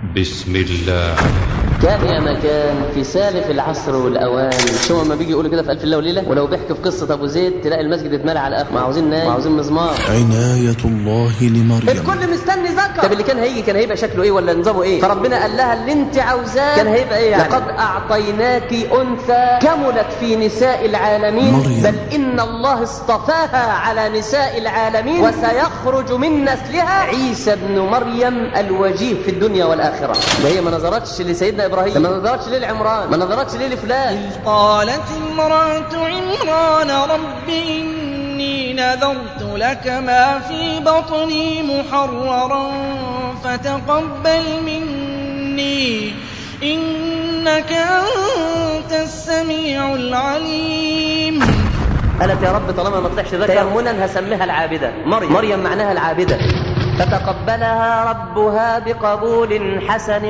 بسم الله كان يا مكان في سالف العصر والاوان شو ما بيجي يقولوا كده في الف ليله وليله ولو بيحكي في قصه ابو زيد تلاقي المسجد اتملى على الاخر ما عاوزين نايم ما عاوزين مزمار عناية الله لمريم الكل مستني ذكر طب اللي كان هيجي كان هيبقى شكله ايه ولا نظامه ايه فربنا قال لها اللي انت عاوزاه كان هيبقى ايه يعني لقد اعطيناك انثى كملت في نساء العالمين مريم. بل ان الله اصطفاها على نساء العالمين وسيخرج من نسلها عيسى ابن مريم الوجيه في الدنيا والاخره ده هي ما نظرتش لسيدنا ابراهيم ده ما نظرتش للعمران ما نظرتش لفلان إذ قالت امرأة عمران رب إني نذرت لك ما في بطني محررا فتقبل مني إنك أنت السميع العليم قالت يا رب طالما ما طلعش ذكر تيمنا هسميها العابده مريم مريم معناها العابده فتقبلها ربها بقبول حسن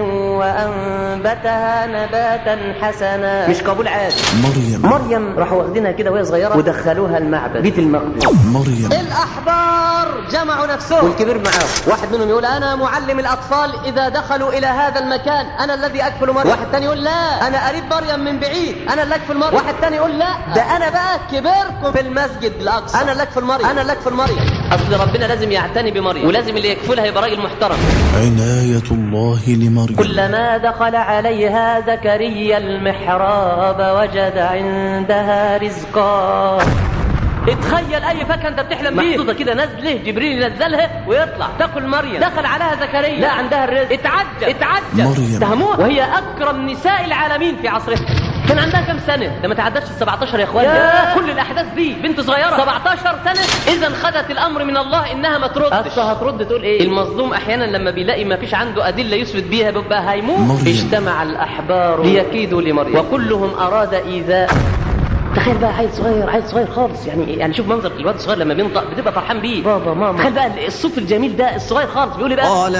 وانبتها نباتا حسنا مش قبول عادي مريم مريم راحوا واخدينها كده وهي صغيره ودخلوها المعبد بيت المقدس مريم الاحبار جمعوا نفسهم والكبير معاهم واحد منهم يقول انا معلم الاطفال اذا دخلوا الى هذا المكان انا الذي اكفل مريم واحد تاني يقول لا انا قريب مريم من بعيد انا اللي اكفل مريم واحد تاني يقول لا ده انا بقى كبيركم في المسجد الاقصى انا اللي اكفل مريم انا اللي اكفل مريم اصل ربنا لازم يعتني بمريم ولازم اللي يكفلها يبقى راجل محترم عناية الله لمريم كلما دخل عليها زكريا المحراب وجد عندها رزقا اتخيل اي فاكهه انت بتحلم بيه محطوطه كده نازله جبريل ينزلها ويطلع تاكل مريم دخل عليها زكريا لا عندها الرزق اتعجب اتعجب مريم. اتهموها وهي اكرم نساء العالمين في عصرها كان عندها كام سنة؟ ده ما تعداش ال 17 يا اخوان كل الاحداث دي بنت صغيرة 17 سنة اذا خدت الامر من الله انها ما تردش اصل هترد تقول ايه؟ المظلوم احيانا لما بيلاقي ما فيش عنده ادلة يثبت بيها بيبقى هيموت مريم. اجتمع الاحبار ليكيدوا لمريم وكلهم اراد ايذاء تخيل بقى عيل صغير عيل صغير خالص يعني يعني شوف منظر الواد الصغير لما بينطق بتبقى فرحان بيه بابا ماما تخيل بقى الصوت الجميل ده الصغير خالص بيقول ايه بقى قال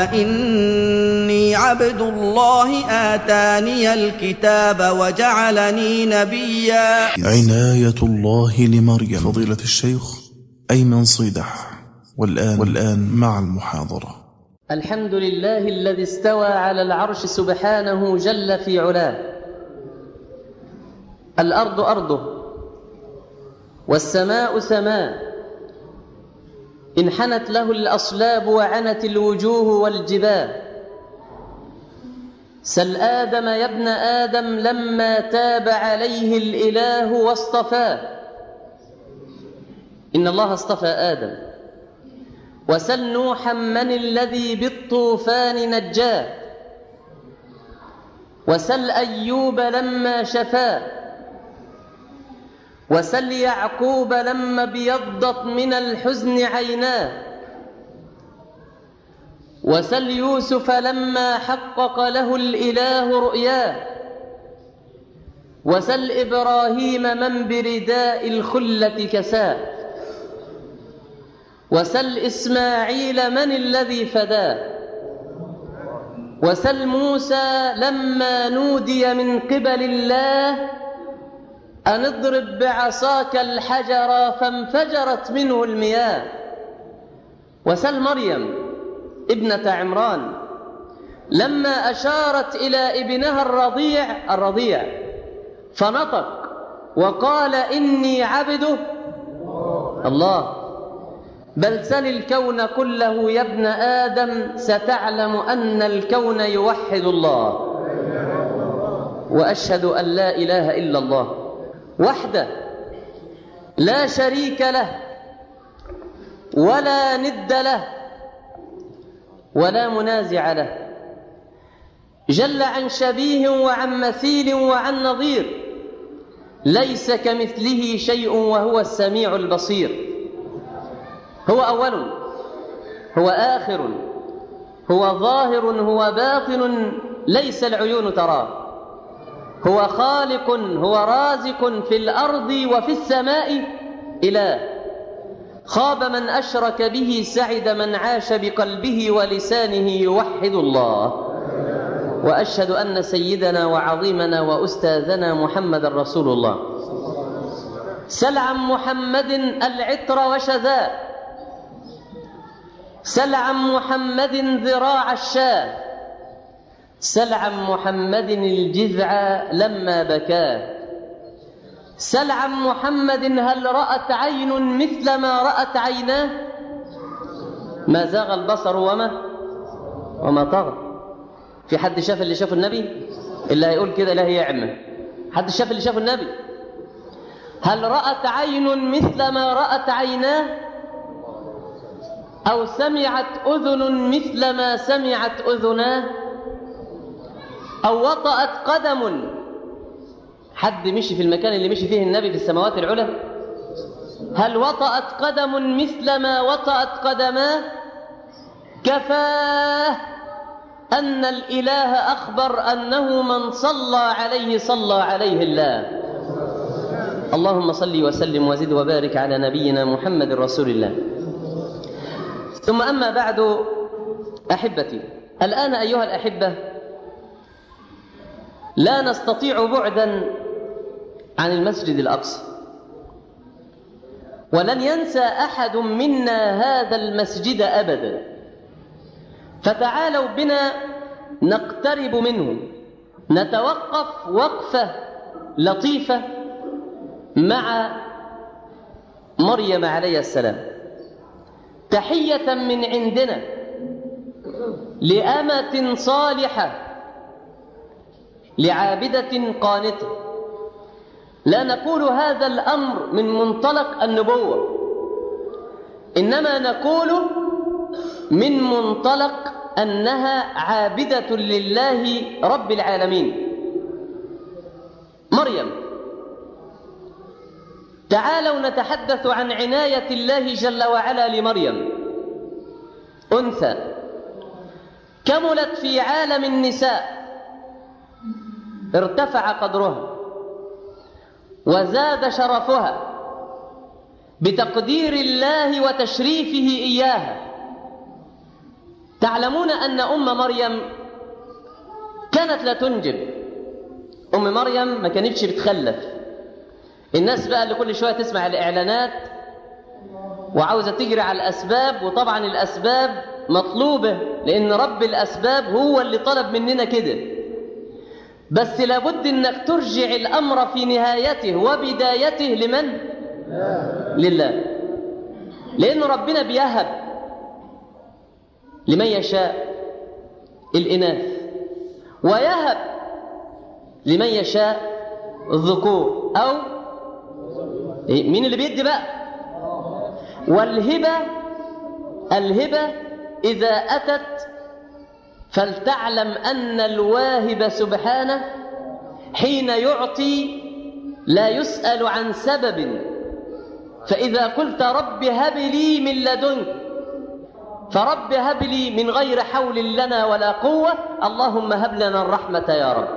إني عبد الله آتاني الكتاب وجعلني نبيا عناية الله لمريم فضيلة الشيخ أيمن صيدح والآن والآن مع المحاضرة الحمد لله الذي استوى على العرش سبحانه جل في علاه الارض ارضه والسماء سماء انحنت له الاصلاب وعنت الوجوه والجبال سل ادم يا ابن ادم لما تاب عليه الاله واصطفاه ان الله اصطفى ادم وسل نوحا من الذي بالطوفان نجاه وسل ايوب لما شفاه وسل يعقوب لما ابيضت من الحزن عيناه وسل يوسف لما حقق له الاله رؤياه وسل ابراهيم من برداء الخله كساه وسل اسماعيل من الذي فداه وسل موسى لما نودي من قبل الله أن اضرب بعصاك الحجر فانفجرت منه المياه وسل مريم ابنة عمران لما أشارت إلى ابنها الرضيع الرضيع فنطق وقال إني عبده الله بل سل الكون كله يا ابن آدم ستعلم أن الكون يوحد الله وأشهد أن لا إله إلا الله وحده لا شريك له ولا ند له ولا منازع له جل عن شبيه وعن مثيل وعن نظير ليس كمثله شيء وهو السميع البصير هو أول هو آخر هو ظاهر هو باطن ليس العيون تراه هو خالق هو رازق في الأرض وفي السماء إله خاب من أشرك به سعد من عاش بقلبه ولسانه يوحد الله وأشهد أن سيدنا وعظيمنا وأستاذنا محمد رسول الله سل عن محمد العطر وشذاء سل عن محمد ذراع الشاه سل عن محمد الجذع لما بكاه سل عن محمد هل رأت عين مثل ما رأت عيناه ما زاغ البصر وما وما طغى في حد شاف اللي شافه النبي اللي هيقول كده لا يعمى حد شاف اللي شافه النبي هل رأت عين مثل ما رأت عيناه أو سمعت أذن مثل ما سمعت أذناه أو وطأت قدم حد مشي في المكان اللي مشي فيه النبي في السماوات العلى هل وطأت قدم مثل ما وطأت قدماه كفاه أن الإله أخبر أنه من صلى عليه صلى عليه الله اللهم صل وسلم وزد وبارك على نبينا محمد رسول الله ثم أما بعد أحبتي الآن أيها الأحبة لا نستطيع بعدا عن المسجد الأقصى ولن ينسى أحد منا هذا المسجد أبدا فتعالوا بنا نقترب منه نتوقف وقفة لطيفة مع مريم عليه السلام تحية من عندنا لأمة صالحة لعابدة قانتة لا نقول هذا الأمر من منطلق النبوة إنما نقول من منطلق أنها عابدة لله رب العالمين مريم تعالوا نتحدث عن عناية الله جل وعلا لمريم أنثى كملت في عالم النساء ارتفع قدرها وزاد شرفها بتقدير الله وتشريفه إياها تعلمون أن أم مريم كانت لا تنجب أم مريم ما كانتش بتخلف الناس بقى اللي كل شوية تسمع الإعلانات وعاوزة تجري على الأسباب وطبعا الأسباب مطلوبة لأن رب الأسباب هو اللي طلب مننا كده بس لابد انك ترجع الامر في نهايته وبدايته لمن لله لان ربنا بيهب لمن يشاء الاناث ويهب لمن يشاء الذكور او مين اللي بيدي بقى والهبه الهبه اذا اتت فلتعلم أن الواهب سبحانه حين يعطي لا يسأل عن سبب فإذا قلت رب هب لي من لدنك فرب هب لي من غير حول لنا ولا قوة اللهم هب لنا الرحمة يا رب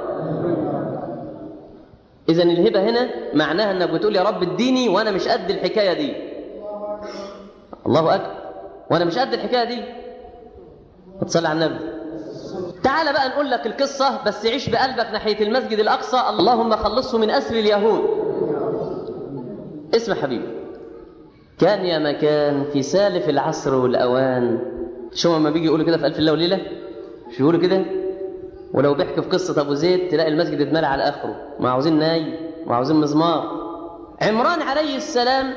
إذا الهبة هنا معناها أنك بتقول يا رب اديني وأنا مش قد الحكاية دي الله أكبر وأنا مش قد الحكاية دي تصلي على النبي تعال بقى نقول لك القصة بس عيش بقلبك ناحية المسجد الأقصى اللهم خلصه من أسر اليهود اسمع حبيبي كان يا مكان في سالف العصر والأوان شو ما بيجي يقولوا كده في ألف الله وليلة شو يقولوا كده ولو بيحكي في قصة أبو زيد تلاقي المسجد اتملى على آخره ما عاوزين ناي ما عاوزين مزمار عمران عليه السلام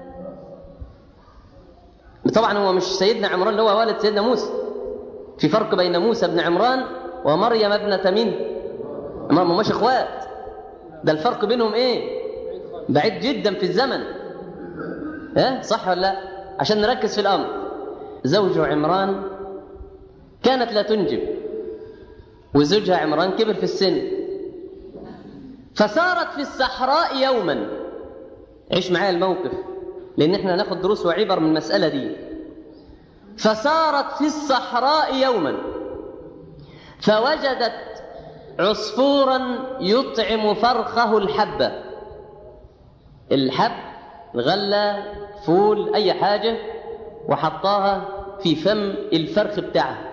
طبعا هو مش سيدنا عمران اللي هو والد سيدنا موسى في فرق بين موسى بن عمران ومريم ابنة مين ما مش اخوات ده الفرق بينهم ايه بعيد جدا في الزمن ها صح ولا لا عشان نركز في الامر زوج عمران كانت لا تنجب وزوجها عمران كبر في السن فسارت في الصحراء يوما عيش معايا الموقف لان احنا ناخد دروس وعبر من المساله دي فسارت في الصحراء يوما فوجدت عصفورا يطعم فرخه الحبة الحب الغلة فول أي حاجة وحطاها في فم الفرخ بتاعها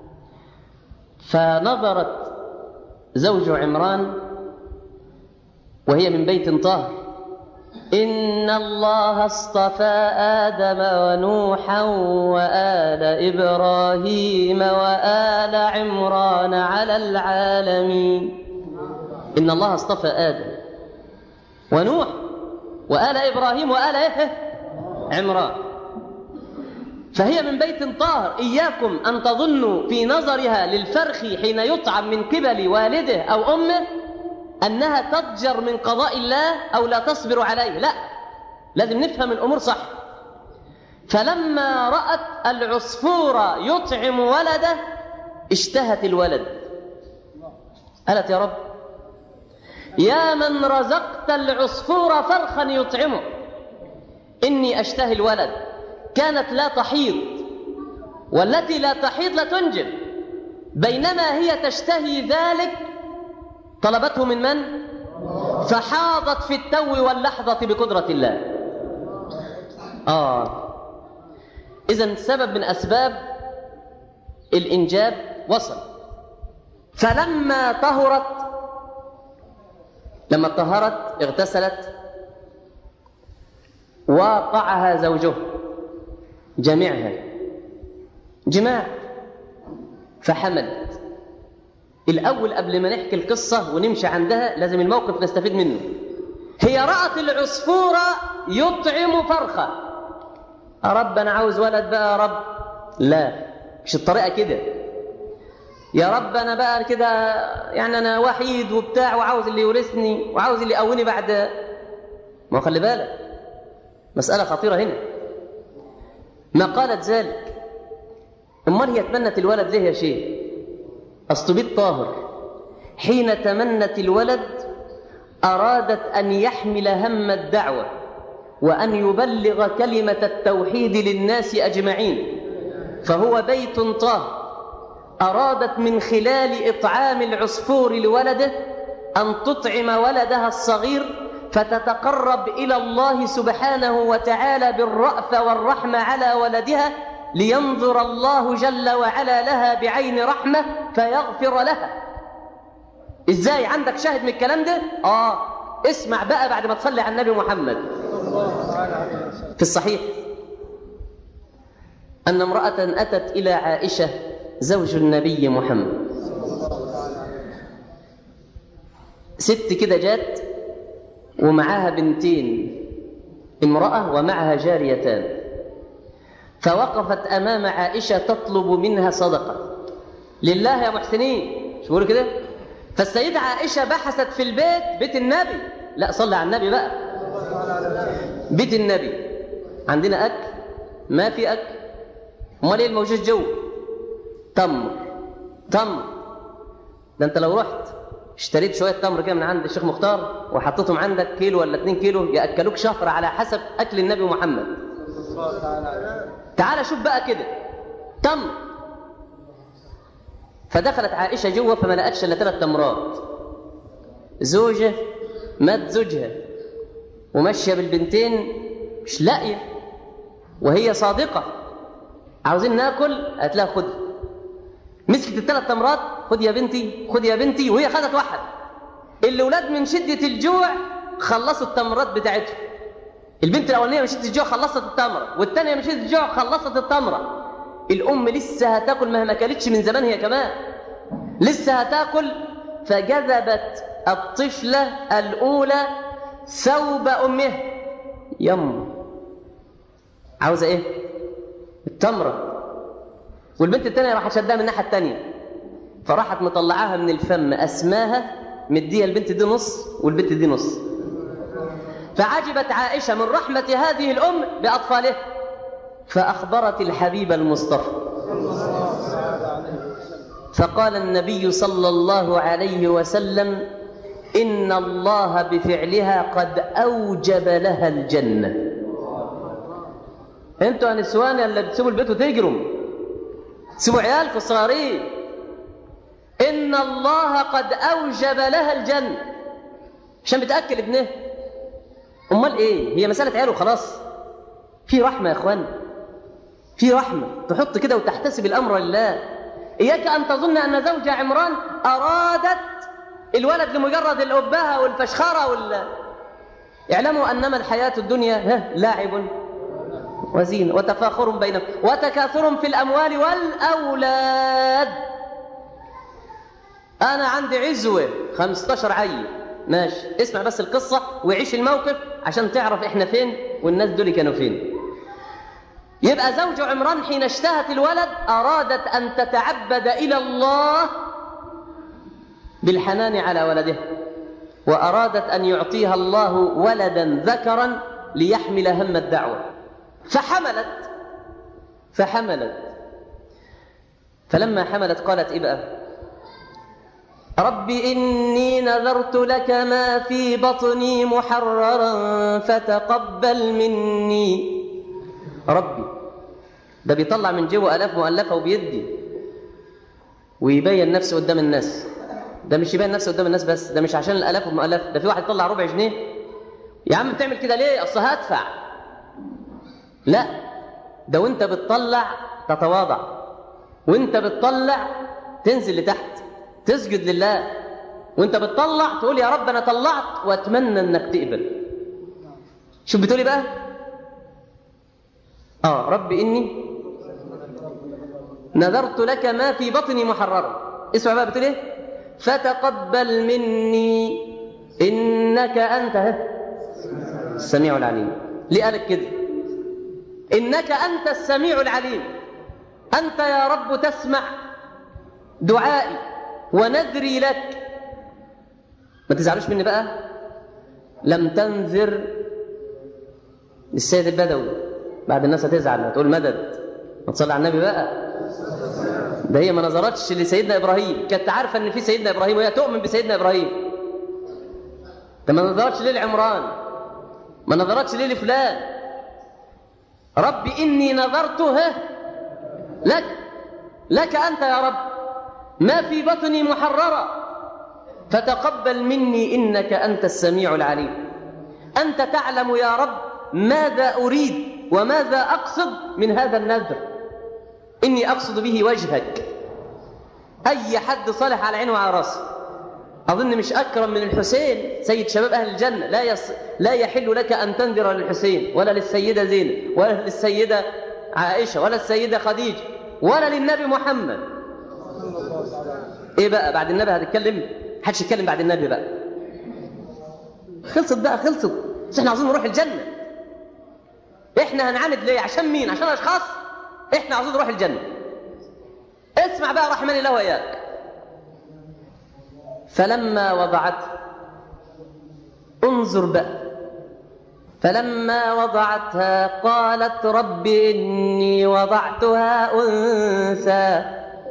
فنظرت زوج عمران وهي من بيت طاهر إن الله اصطفى آدم ونوحا وآل إبراهيم وآل عمران على العالمين إن الله اصطفى آدم ونوح وآل إبراهيم وآل إيه؟ عمران فهي من بيت طاهر إياكم أن تظنوا في نظرها للفرخ حين يطعم من قبل والده أو أمه أنها تضجر من قضاء الله أو لا تصبر عليه لا لازم نفهم الأمور صح فلما رأت العصفور يطعم ولده اشتهت الولد قالت يا رب يا من رزقت العصفور فرخا يطعمه إني أشتهي الولد كانت لا تحيض والتي لا تحيض لا تنجب بينما هي تشتهي ذلك طلبته من من؟ فحاضت في التو واللحظة بقدرة الله آه إذا سبب من أسباب الإنجاب وصل فلما طهرت لما طهرت اغتسلت واقعها زوجه جميعها جماع فحملت الأول قبل ما نحكي القصة ونمشي عندها لازم الموقف نستفيد منه هي رأت العصفور يطعم فرخة يا رب أنا عاوز ولد بقى يا رب لا مش الطريقة كده يا رب أنا بقى كده يعني أنا وحيد وبتاع وعاوز اللي يورثني وعاوز اللي يقويني بعد ما خلي بالك مسألة خطيرة هنا ما قالت ذلك أمال هي تمنت الولد ليه يا شيخ أصل بيت طاهر حين تمنت الولد أرادت أن يحمل هم الدعوة وأن يبلغ كلمة التوحيد للناس أجمعين فهو بيت طاهر أرادت من خلال إطعام العصفور لولده أن تطعم ولدها الصغير فتتقرب إلى الله سبحانه وتعالى بالرأفة والرحمة على ولدها لينظر الله جل وعلا لها بعين رحمة فيغفر لها إزاي عندك شاهد من الكلام ده؟ آه اسمع بقى بعد ما تصلي على النبي محمد في الصحيح أن امرأة أتت إلى عائشة زوج النبي محمد ست كده جات ومعاها بنتين امرأة ومعها جاريتان فوقفت أمام عائشة تطلب منها صدقة لله يا محسنين شو بيقولوا كده فالسيدة عائشة بحثت في البيت بيت النبي لا صلى على النبي بقى بيت النبي عندنا أكل ما في أكل امال ايه الموجود جوه تمر تمر ده انت لو رحت اشتريت شويه تمر كده من عند الشيخ مختار وحطيتهم عندك كيلو ولا 2 كيلو ياكلوك شهر على حسب اكل النبي محمد تعال شوف بقى كده تمر فدخلت عائشه جوه فما لقتش الا ثلاث تمرات زوجه مات زوجها وماشيه بالبنتين مش لاقيه وهي صادقه عاوزين ناكل قالت لها خد مسكت الثلاث تمرات خد يا بنتي خد يا بنتي وهي خدت واحد الاولاد من شده الجوع خلصوا التمرات بتاعتهم البنت الاولانيه من شده الجوع خلصت التمره والثانيه من شده الجوع خلصت التمره الام لسه هتاكل ما ما اكلتش من زمان هي كمان لسه هتاكل فجذبت الطفله الاولى ثوب امها يم عاوزه ايه التمره والبنت الثانيه راحت شدها من الناحيه الثانيه فراحت مطلعاها من الفم اسماها مديها البنت دي نص والبنت دي نص فعجبت عائشه من رحمه هذه الام باطفالها فاخبرت الحبيب المصطفى فقال النبي صلى الله عليه وسلم ان الله بفعلها قد اوجب لها الجنه انتوا يا نسوان اللي بتسيبوا البيت وتجروا سيبوا عيالكم الصغيرين ان الله قد اوجب لها الجنه عشان بتاكل ابنها امال ايه هي مساله عيال وخلاص في رحمه يا اخوان في رحمه تحط كده وتحتسب الامر لله اياك ان تظن ان زوج عمران ارادت الولد لمجرد الابهه والفشخره وال اعلموا أنما الحياة الدنيا ها لعب وزينة وتفاخر بينكم وتكاثر في الأموال والأولاد أنا عندي عزوة 15 عيل ماشي اسمع بس القصة وعيش الموقف عشان تعرف إحنا فين والناس دول كانوا فين يبقى زوج عمران حين اشتهت الولد أرادت أن تتعبد إلى الله بالحنان على ولده وأرادت أن يعطيها الله ولدا ذكرا ليحمل هم الدعوة فحملت فحملت فلما حملت قالت إيه بقى رب إني نذرت لك ما في بطني محررا فتقبل مني ربي ده بيطلع من جوه آلاف مؤلفة وبيدي ويبين نفسه قدام الناس ده مش يبين نفسه قدام الناس بس ده مش عشان الآلاف والمؤلفة ده في واحد يطلع ربع جنيه يا عم بتعمل كده ليه أصل هدفع لا ده وانت بتطلع تتواضع وانت بتطلع تنزل لتحت تسجد لله وانت بتطلع تقول يا رب انا طلعت واتمنى انك تقبل شوف بتقولي بقى اه رب اني نذرت لك ما في بطني محررا اسمع بقى بتقول ايه فتقبل مني انك انت السميع العليم ليه قالك كده انك انت السميع العليم انت يا رب تسمع دعائي ونذري لك ما تزعلوش مني بقى لم تنذر للسيد البدوي بعد الناس هتزعل هتقول مدد ما تصلي على النبي بقى ده هي ما نظرتش لسيدنا ابراهيم كانت عارفه ان في سيدنا ابراهيم وهي تؤمن بسيدنا ابراهيم ده ما نظرتش ليه لعمران ما نظرتش ليه لفلان رب اني نظرته لك لك انت يا رب ما في بطني محررة فتقبل مني إنك أنت السميع العليم أنت تعلم يا رب ماذا أريد وماذا أقصد من هذا النذر إني أقصد به وجهك أي حد صالح على عينه وعلى راسه أظن مش أكرم من الحسين سيد شباب أهل الجنة لا, يص... لا يحل لك أن تنذر للحسين ولا للسيدة زينب ولا للسيدة عائشة ولا السيدة خديجة ولا للنبي محمد ايه بقى بعد النبي هتتكلم محدش يتكلم بعد النبي بقى خلصت بقى خلصت بس احنا عاوزين نروح الجنه احنا هنعاند ليه عشان مين عشان اشخاص احنا عاوزين نروح الجنه اسمع بقى رحمن الله واياك فلما وضعته انظر بقى فلما وضعتها قالت رب اني وضعتها انثى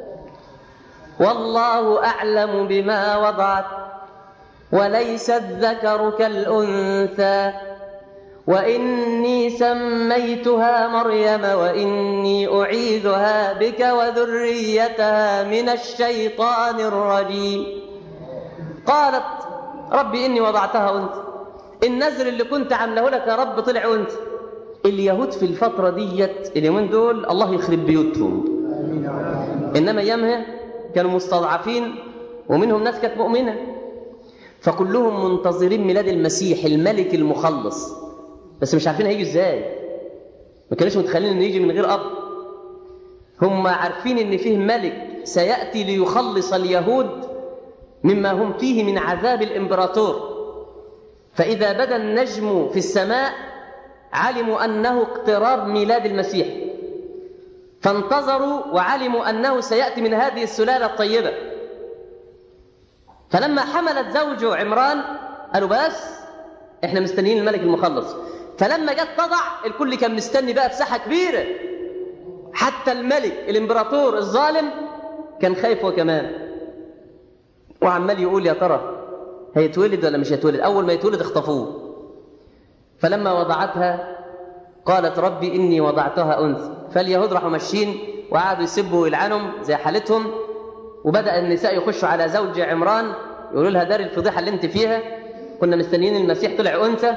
والله أعلم بما وضعت وليس الذكر كالأنثى وإني سميتها مريم وإني أعيذها بك وذريتها من الشيطان الرجيم قالت ربي إني وضعتها أنت النذر اللي كنت عامله لك يا رب طلع أنت اليهود في الفترة ديت اليومين دول الله يخرب بيوتهم إنما أيامها كانوا مستضعفين ومنهم ناس كانت مؤمنة فكلهم منتظرين ميلاد المسيح الملك المخلص بس مش عارفين هيجي ازاي ما كانوش متخيلين انه يجي من غير اب هم عارفين ان فيه ملك سياتي ليخلص اليهود مما هم فيه من عذاب الامبراطور فاذا بدا النجم في السماء علموا انه اقتراب ميلاد المسيح فانتظروا وعلموا أنه سيأتي من هذه السلالة الطيبة فلما حملت زوج عمران قالوا بس احنا مستنيين الملك المخلص فلما جت تضع الكل كان مستني بقى في ساحة كبيرة حتى الملك الامبراطور الظالم كان خايف هو كمان وعمال يقول يا ترى هيتولد ولا مش هيتولد أول ما يتولد اخطفوه فلما وضعتها قالت ربي إني وضعتها أنثى فاليهود راحوا ماشيين وقعدوا يسبوا ويلعنهم زي حالتهم وبدأ النساء يخشوا على زوج عمران يقولوا لها دار الفضيحة اللي انت فيها كنا مستنيين المسيح طلع أنثى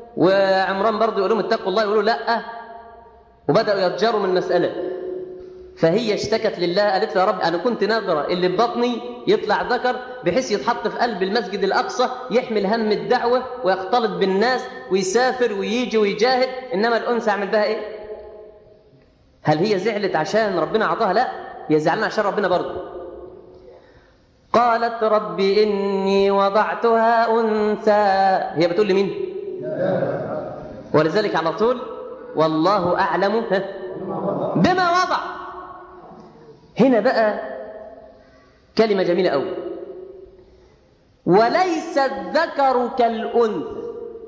وعمران برضه يقول لهم اتقوا الله يقولوا لا وبدأوا يتجاروا من المسألة فهي اشتكت لله قالت له يا رب انا كنت ناظره اللي في بطني يطلع ذكر بحيث يتحط في قلب المسجد الاقصى يحمل هم الدعوه ويختلط بالناس ويسافر ويجي ويجاهد انما الانثى اعمل بها ايه هل هي زعلت عشان ربنا اعطاها لا هي زعلانه عشان ربنا برضه قالت رب اني وضعتها انثى هي بتقول لمين ولذلك على طول والله اعلم بما وضع هنا بقى كلمة جميلة أوي وليس الذكر كالأنثى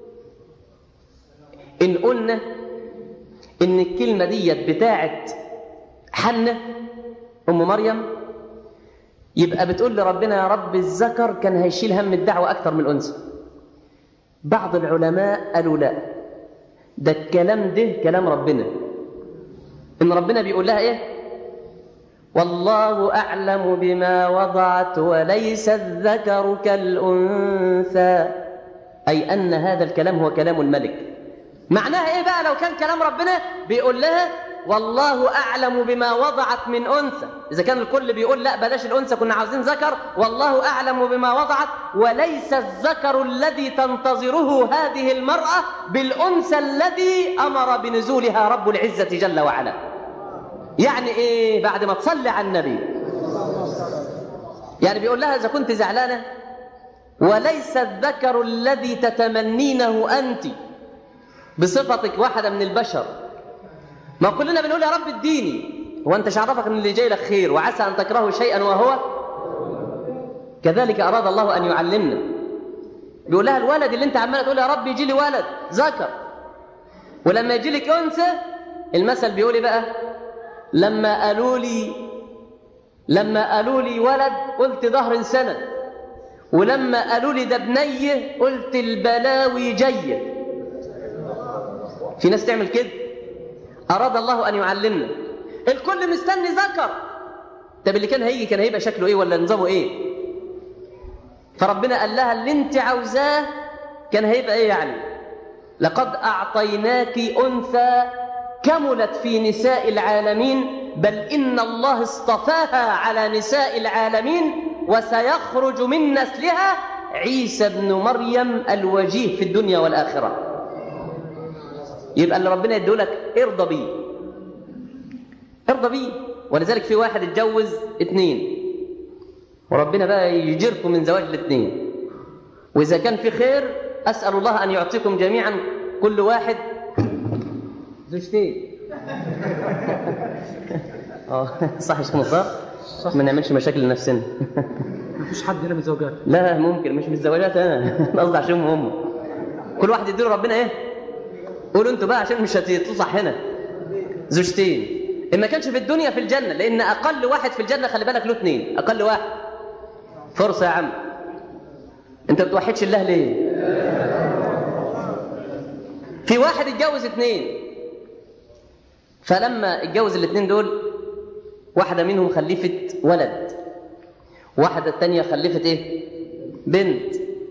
إن قلنا إن الكلمة ديت بتاعت حنة أم مريم يبقى بتقول لربنا يا رب الذكر كان هيشيل هم الدعوة أكثر من الأنثى بعض العلماء قالوا لا ده الكلام ده كلام ربنا إن ربنا بيقول لها إيه والله أعلم بما وضعت وليس الذكر كالأنثى أي أن هذا الكلام هو كلام الملك معناها إيه بقى لو كان كلام ربنا بيقول لها والله أعلم بما وضعت من أنثى إذا كان الكل بيقول لا بلاش الأنثى كنا عاوزين ذكر والله أعلم بما وضعت وليس الذكر الذي تنتظره هذه المرأة بالأنثى الذي أمر بنزولها رب العزة جل وعلا يعني ايه بعد ما تصلي على النبي يعني بيقول لها اذا كنت زعلانه وليس الذكر الذي تتمنينه انت بصفتك واحده من البشر ما كلنا بنقول يا رب اديني هو انت شعرفك ان اللي جاي لك خير وعسى ان تكرهوا شيئا وهو كذلك اراد الله ان يعلمنا بيقول لها الولد اللي انت عماله تقول يا رب يجي لي ولد ذكر ولما يجي لك انثى المثل بيقول ايه بقى لما قالوا لي لما قالوا لي ولد قلت ظهر سنة ولما قالوا لي ده بنيه قلت البلاوي جاية في ناس تعمل كده أراد الله أن يعلمنا الكل مستني ذكر طب اللي كان هيجي كان هيبقى شكله إيه ولا نظامه إيه فربنا قال لها اللي انت عاوزاه كان هيبقى إيه يعني لقد أعطيناك أنثى كملت في نساء العالمين بل إن الله اصطفاها على نساء العالمين وسيخرج من نسلها عيسى بن مريم الوجيه في الدنيا والآخرة يبقى اللي ربنا يديهولك ارضى بيه ارضى بيه ولذلك في واحد اتجوز اتنين وربنا بقى يجركم من زواج الاثنين وإذا كان في خير أسأل الله أن يعطيكم جميعا كل واحد زوجتين اه صح يا شيخ مصطفى صح ما نعملش مشاكل لنفسنا مفيش حد هنا من زوجات لا ممكن مش متزوجات انا أنا قصدي عشان هم كل واحد يديله ربنا ايه قولوا انتوا بقى عشان مش هتطلع هنا زوجتين ان ما كانش في الدنيا في الجنه لان اقل واحد في الجنه خلي بالك له اثنين اقل واحد فرصه يا عم انت ما بتوحدش الله ليه في واحد اتجوز اثنين فلما اتجوز الاثنين دول واحده منهم خلفت ولد واحده الثانيه خلفت ايه بنت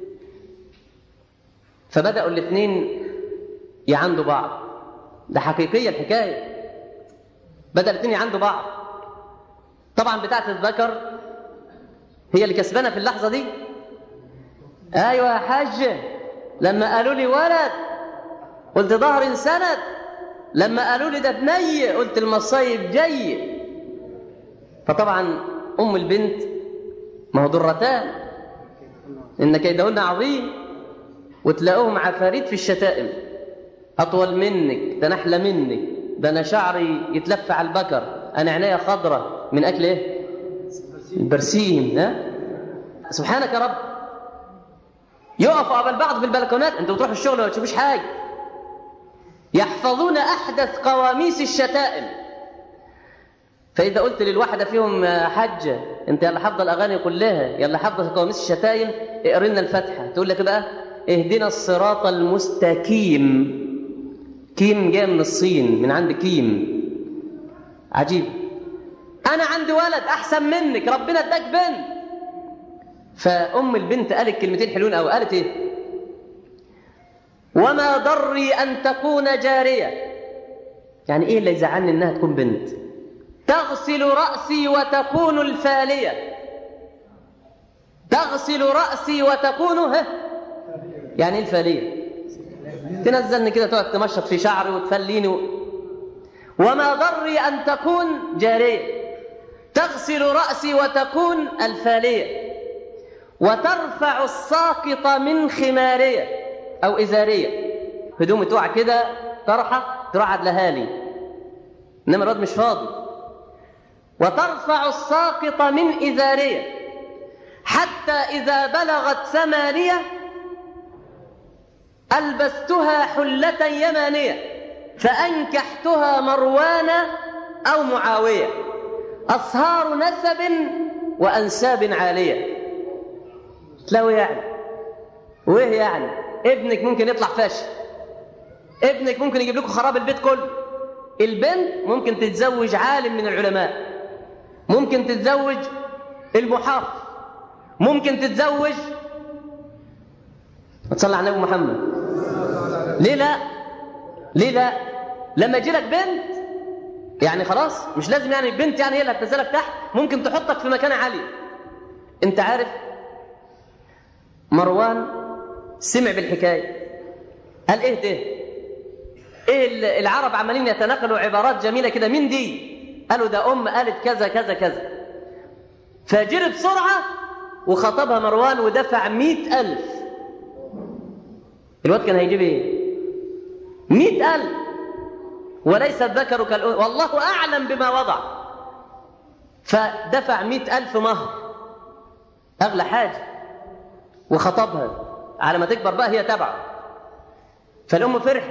فبداوا الاثنين يعندوا بعض ده حقيقيه الحكايه بدا الاثنين يعندوا بعض طبعا بتاعه الذكر هي اللي كسبانه في اللحظه دي ايوه يا حاج لما قالوا لي ولد قلت ظهر سند لما قالوا لي ده بني قلت المصايب جاي فطبعا ام البنت ما هو ضرتان ان كيدهن عظيم وتلاقوهم عفاريت في الشتائم اطول منك ده نحلى منك ده انا شعري يتلف على البكر انا عينيا خضرة من اكل ايه البرسيم ها سبحانك يا رب يقفوا قبل بعض في البلكونات انتوا بتروحوا الشغل ما تشوفوش حاجه يحفظون احدث قواميس الشتائم فاذا قلت للواحده فيهم حجه انت يلا حافظه الاغاني كلها يلا حافظه قواميس الشتايم اقري لنا الفاتحه تقول لك بقى اهدنا الصراط المستقيم كيم جاي من الصين من عند كيم عجيب انا عندي ولد احسن منك ربنا اداك بنت فام البنت قالت كلمتين حلوين قوي قالت ايه وما ضري ان تكون جاريه يعني ايه اللي يزعلني انها تكون بنت تغسل رأسي وتكون الفالية تغسل رأسي وتكون ها يعني ايه الفالية تنزلني كده تقعد تمشط في شعري وتفليني و... وما ضري أن تكون جارية تغسل رأسي وتكون الفالية وترفع الساقط من خمارية أو إزارية هدوم تقع كده طرحة ترعد لهالي إنما الواد مش فاضي وترفع الساقط من إزارية حتى إذا بلغت ثمانية ألبستها حلة يمانية فأنكحتها مروان أو معاوية أصهار نسب وأنساب عالية تلاوي يعني وإيه يعني ابنك ممكن يطلع فاشل ابنك ممكن يجيب لكم خراب البيت كله البنت ممكن تتزوج عالم من العلماء ممكن تتزوج المحافظ ممكن تتزوج تصلي على النبي محمد ليه لا ليه لا لما يجي لك بنت يعني خلاص مش لازم يعني البنت يعني هي اللي هتنزلك تحت ممكن تحطك في مكان عالي انت عارف مروان سمع بالحكايه قال ايه ده ايه العرب عمالين يتنقلوا عبارات جميله كده مين دي قالوا ده ام قالت كذا كذا كذا فجري بسرعه وخطبها مروان ودفع مئة ألف الواد كان هيجيب ايه مئة ألف وليس الذكر كالأنثى والله أعلم بما وضع فدفع مئة ألف مهر أغلى حاجة وخطبها على ما تكبر بقى هي تبعه فالأم فرحت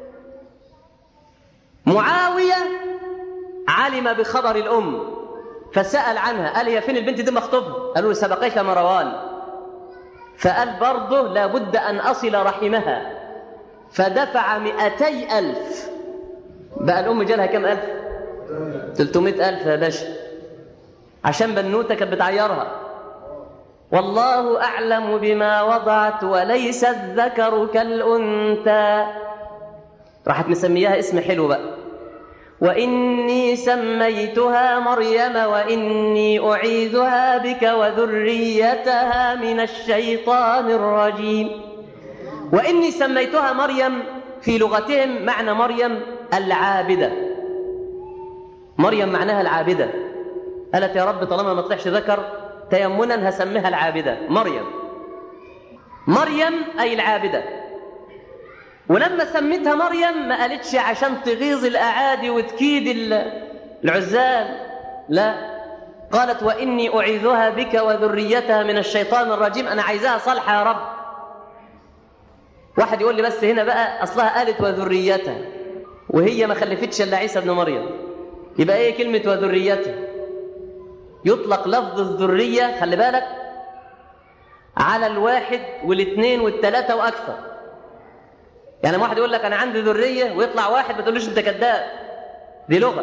معاوية علم بخبر الأم فسأل عنها قال هي فين البنت دي مخطوبها قالوا له سبقيك مروان فقال برضه لابد أن أصل رحمها فدفع مئتي ألف بقى الأم جالها كم ألف تلتمائة ألف يا باشا عشان بنوتة كانت بتعيرها والله أعلم بما وضعت وليس الذكر كالأنثى راحت مسمياها اسم حلو بقى وإني سميتها مريم وإني أعيذها بك وذريتها من الشيطان الرجيم وإني سميتها مريم في لغتهم معنى مريم العابدة مريم معناها العابدة قالت يا رب طالما ما طلعش ذكر تيمنا هسميها العابدة مريم مريم أي العابدة ولما سميتها مريم ما قالتش عشان تغيظ الأعادي وتكيد العزال لا قالت وإني أعيذها بك وذريتها من الشيطان الرجيم أنا عايزاها صالحة يا رب واحد يقول لي بس هنا بقى أصلها قالت وذريتها وهي ما خلفتش إلا عيسى ابن مريم يبقى إيه كلمة وذريتها يطلق لفظ الذرية خلي بالك على الواحد والاثنين والثلاثة وأكثر يعني واحد يقول لك أنا عندي ذرية ويطلع واحد ما تقولوش أنت كذاب دي لغة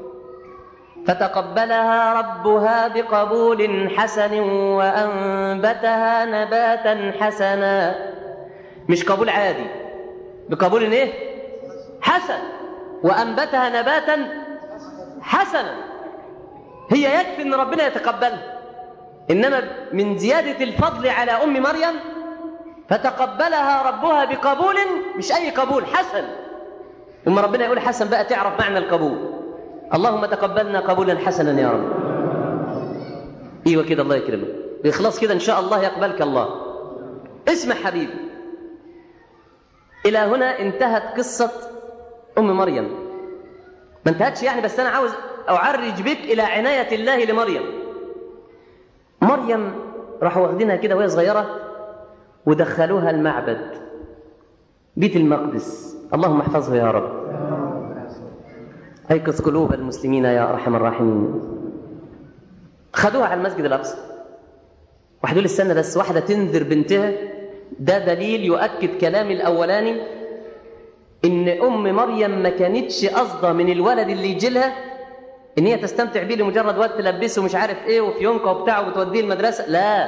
فتقبلها ربها بقبول حسن وأنبتها نباتا حسنا مش قبول عادي بقبول ايه حسن وأنبتها نباتا حسنا هي يكفي ان ربنا يتقبلها انما من زياده الفضل على ام مريم فتقبلها ربها بقبول مش اي قبول حسن ثم ربنا يقول حسن بقى تعرف معنى القبول اللهم تقبلنا قبولا حسنا يا رب ايوه كده الله يكرمك باخلاص كده ان شاء الله يقبلك الله اسمع حبيبي الى هنا انتهت قصه ام مريم ما انتهتش يعني بس انا عاوز أعرج بك إلى عناية الله لمريم مريم راحوا واخدينها كده وهي صغيرة ودخلوها المعبد بيت المقدس اللهم احفظه يا رب أيقظ قلوب المسلمين يا أرحم الراحمين خدوها على المسجد الأقصى واحد يقول استنى بس واحدة تنذر بنتها ده دليل يؤكد كلامي الأولاني إن أم مريم ما كانتش قصده من الولد اللي يجي لها ان هي تستمتع بيه لمجرد وقت تلبسه مش عارف ايه وفي يونكا وبتاع وبتوديه المدرسه لا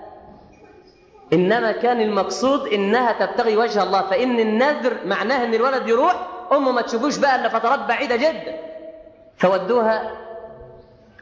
انما كان المقصود انها تبتغي وجه الله فان النذر معناه ان الولد يروح امه ما تشوفوش بقى الا فترات بعيده جدا فودوها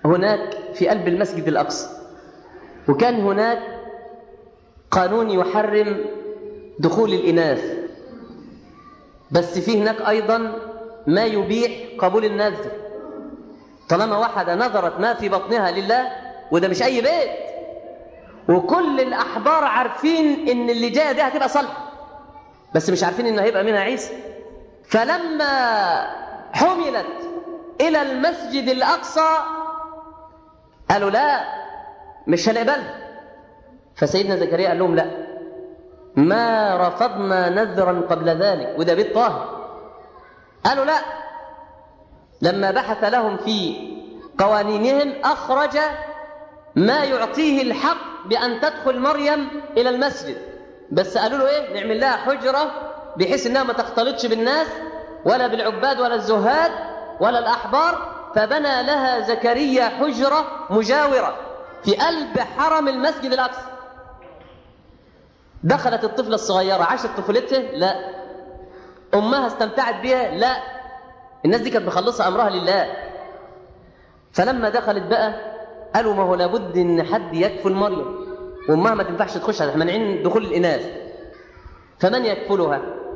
هناك في قلب المسجد الأقصى وكان هناك قانون يحرم دخول الإناث بس في هناك أيضا ما يبيح قبول النذر طالما واحدة نذرت ما في بطنها لله وده مش أي بيت وكل الأحبار عارفين إن اللي جاية دي هتبقى صالحة بس مش عارفين إن هيبقى منها عيسى فلما حملت إلى المسجد الأقصى قالوا لا مش هنقبلها فسيدنا زكريا قال لهم لا ما رفضنا نذرا قبل ذلك وده بيت طاهر قالوا لا لما بحث لهم في قوانينهم أخرج ما يعطيه الحق بأن تدخل مريم إلى المسجد بس قالوا له إيه نعمل لها حجرة بحيث إنها ما تختلطش بالناس ولا بالعباد ولا الزهاد ولا الأحبار فبنى لها زكريا حجرة مجاورة في قلب حرم المسجد الأقصى دخلت الطفلة الصغيرة عاشت طفولتها لا أمها استمتعت بها لا الناس دي كانت مخلصة أمرها لله فلما دخلت بقى قالوا ما هو لابد إن حد يكفل مريم وأمها ما تنفعش تخش احنا مانعين دخول الإناث فمن يكفلها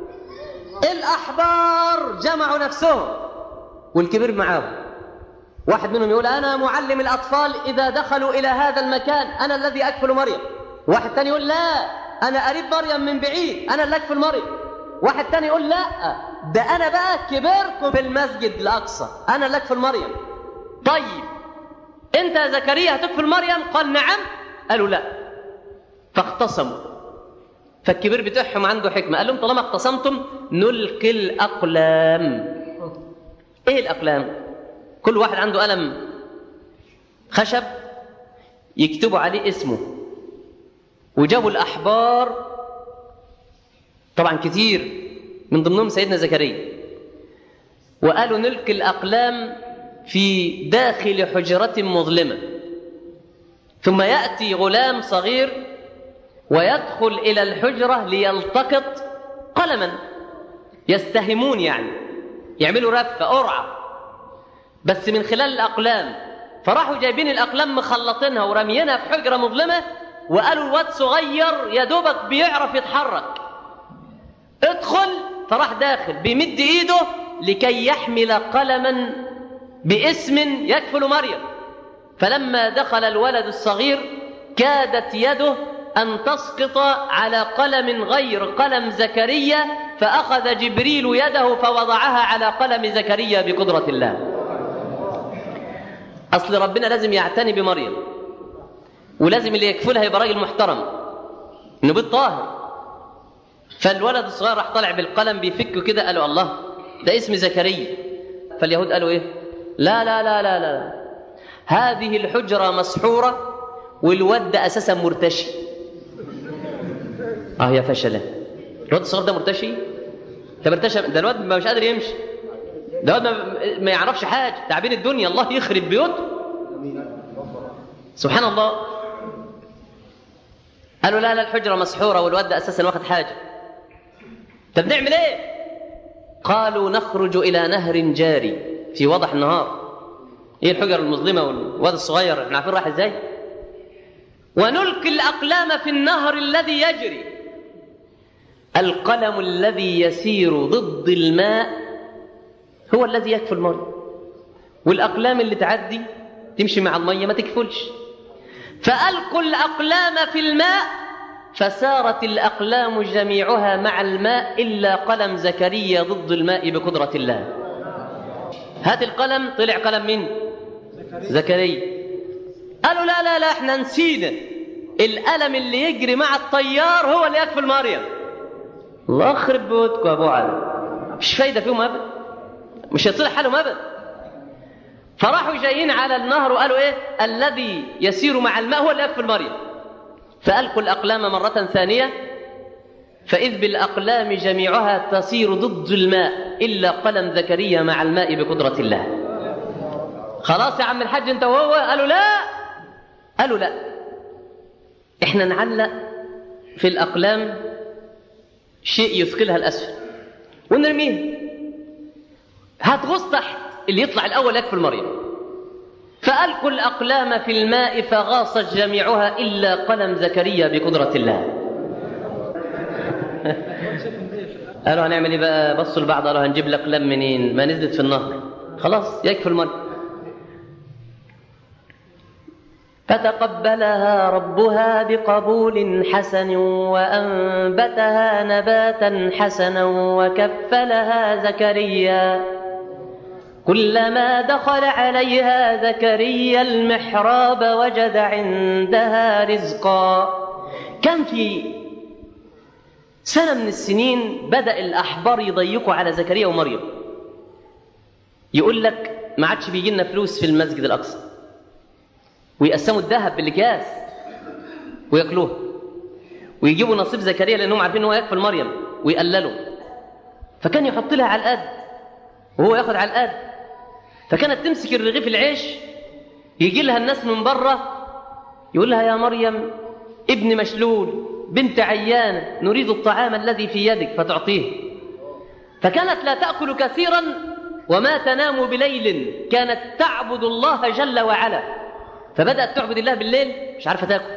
الأحبار جمعوا نفسهم والكبير معاهم واحد منهم يقول أنا معلم الأطفال إذا دخلوا إلى هذا المكان أنا الذي أكفل مريم واحد تاني يقول لا أنا قريب مريم من بعيد أنا اللي أكفل مريم واحد تاني يقول لا ده أنا بقى كبركم في المسجد الأقصى أنا اللي أكفل مريم طيب أنت يا زكريا هتكفل مريم قال نعم قالوا لا فاختصموا فالكبير بتاعهم عنده حكمة قال لهم طالما اختصمتم نلقي الأقلام إيه الأقلام؟ كل واحد عنده قلم خشب يكتبوا عليه اسمه وجابوا الأحبار طبعا كتير من ضمنهم سيدنا زكريا وقالوا نلقي الأقلام في داخل حجرة مظلمة ثم يأتي غلام صغير ويدخل إلى الحجرة ليلتقط قلما يستهمون يعني يعملوا رفة قرعة بس من خلال الأقلام فراحوا جايبين الأقلام مخلطينها ورميينها في حجرة مظلمة وقالوا الواد صغير يا دوبك بيعرف يتحرك ادخل فراح داخل بيمد ايده لكي يحمل قلما باسم يكفل مريم فلما دخل الولد الصغير كادت يده أن تسقط على قلم غير قلم زكريا فأخذ جبريل يده فوضعها على قلم زكريا بقدرة الله أصل ربنا لازم يعتني بمريم ولازم اللي يكفلها يبقى راجل محترم إنه بيت طاهر فالولد الصغير راح طالع بالقلم بيفكه كده قالوا الله ده اسم زكريا فاليهود قالوا ايه لا لا لا لا لا هذه الحجرة مسحورة والواد ده أساسا مرتشي اه يا فشلة الواد الصغير ده مرتشي ده مرتشي ده الواد ما مش قادر يمشي ده الواد ما, ما يعرفش حاجة تعبين الدنيا الله يخرب بيوته سبحان الله قالوا لا لا الحجرة مسحورة والواد ده أساسا واخد حاجة طب نعمل ايه قالوا نخرج إلى نهر جاري في وضح النهار ايه الحجر المظلمة والواد الصغير احنا عارفين راح ازاي ونلقي الأقلام في النهر الذي يجري القلم الذي يسير ضد الماء هو الذي يكفي المرء والأقلام اللي تعدي تمشي مع المية ما تكفلش فألقوا الأقلام في الماء فسارت الأقلام جميعها مع الماء إلا قلم زكريا ضد الماء بقدرة الله هات القلم طلع قلم من زكريا قالوا لا لا لا احنا نسينا القلم اللي يجري مع الطيار هو اللي يكفل مريم الله يخرب بيوتكم يا ابو علي مش فايده فيهم ابدا مش هيصلح حالهم ابدا فراحوا جايين على النهر وقالوا ايه الذي يسير مع الماء هو اللي يكفل مريم فألقوا الأقلام مرة ثانية فإذ بالأقلام جميعها تسير ضد الماء إلا قلم زكريا مع الماء بقدرة الله خلاص يا عم الحاج انت وهو قالوا لا قالوا لا احنا نعلق في الأقلام شيء يثقلها الأسفل ونرميه هتغص تحت اللي يطلع الأول يكفل مريم فألقوا الأقلام في الماء فغاصت جميعها إلا قلم زكريا بقدرة الله قالوا هنعمل ايه بقى بصوا لبعض قالوا هنجيب لك قلم منين ما نزلت في النهر خلاص يكفي المرء فتقبلها ربها بقبول حسن وأنبتها نباتا حسنا وكفلها زكريا كلما دخل عليها زكريا المحراب وجد عندها رزقا كان في سنة من السنين بدأ الأحبار يضيقوا على زكريا ومريم يقول لك ما عادش بيجي لنا فلوس في المسجد الأقصى ويقسموا الذهب بالأكياس وياكلوه ويجيبوا نصيب زكريا لأنهم عارفين إن هو يكفل مريم ويقللوا فكان يحط لها على القد وهو ياخد على القد فكانت تمسك الرغيف العيش يجي لها الناس من بره يقول لها يا مريم ابن مشلول بنت عيانة نريد الطعام الذي في يدك فتعطيه فكانت لا تأكل كثيرا وما تنام بليل كانت تعبد الله جل وعلا فبدأت تعبد الله بالليل مش عارفة تاكل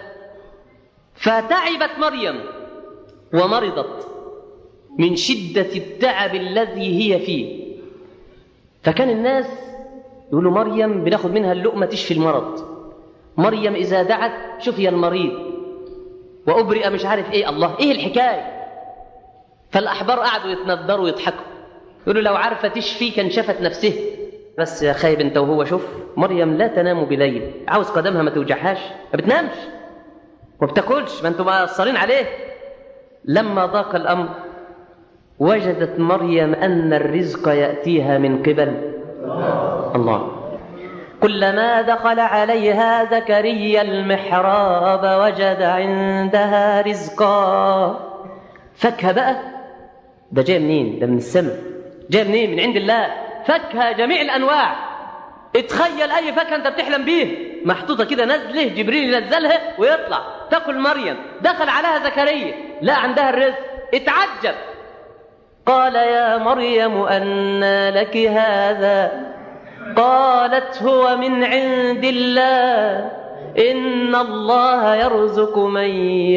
فتعبت مريم ومرضت من شدة التعب الذي هي فيه فكان الناس يقولوا مريم بناخد منها اللقمة تشفي المرض مريم إذا دعت شفي المريض وأبرئ مش عارف إيه الله إيه الحكاية فالأحبار قعدوا يتندروا ويضحكوا يقولوا لو عارفة تشفي كان شفت نفسه بس يا خايب انت وهو شوف مريم لا تنام بليل عاوز قدمها ما توجعهاش ما بتنامش ما بتاكلش ما انتم مقصرين عليه لما ضاق الأمر وجدت مريم أن الرزق يأتيها من قبل الله كلما دخل عليها زكريا المحراب وجد عندها رزقا فاكهة بقى ده جاي منين ده من السماء جاي منين من عند الله فاكهة جميع الأنواع اتخيل أي فاكهة أنت بتحلم بيه محطوطة كده نزله جبريل ينزلها ويطلع تاكل مريم دخل عليها زكريا لا عندها الرزق اتعجب قال يا مريم أنى لك هذا قالت هو من عند الله إن الله يرزق من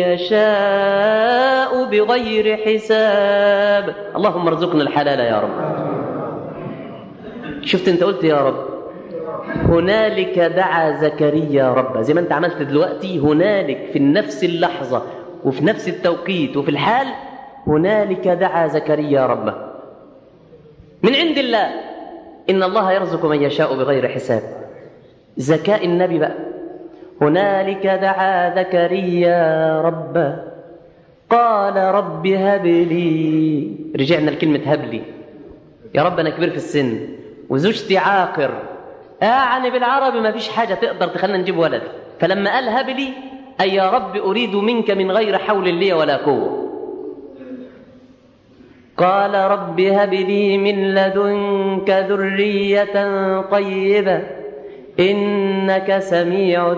يشاء بغير حساب اللهم ارزقنا الحلال يا رب شفت انت قلت يا رب هنالك دعا زكريا ربه زي ما انت عملت دلوقتي هنالك في نفس اللحظة وفي نفس التوقيت وفي الحال هنالك دعا زكريا ربه من عند الله إن الله يرزق من يشاء بغير حساب زكاء النبي بقى هنالك دعا زكريا ربه قال رب هب لي رجعنا لكلمة هب لي يا رب أنا كبير في السن وزوجتي عاقر يعني بالعربي ما فيش حاجة تقدر تخلينا نجيب ولد فلما قال هب لي أي يا رب أريد منك من غير حول لي ولا قوة قال رب هب لي من لدنك ذرية طيبة إنك سميع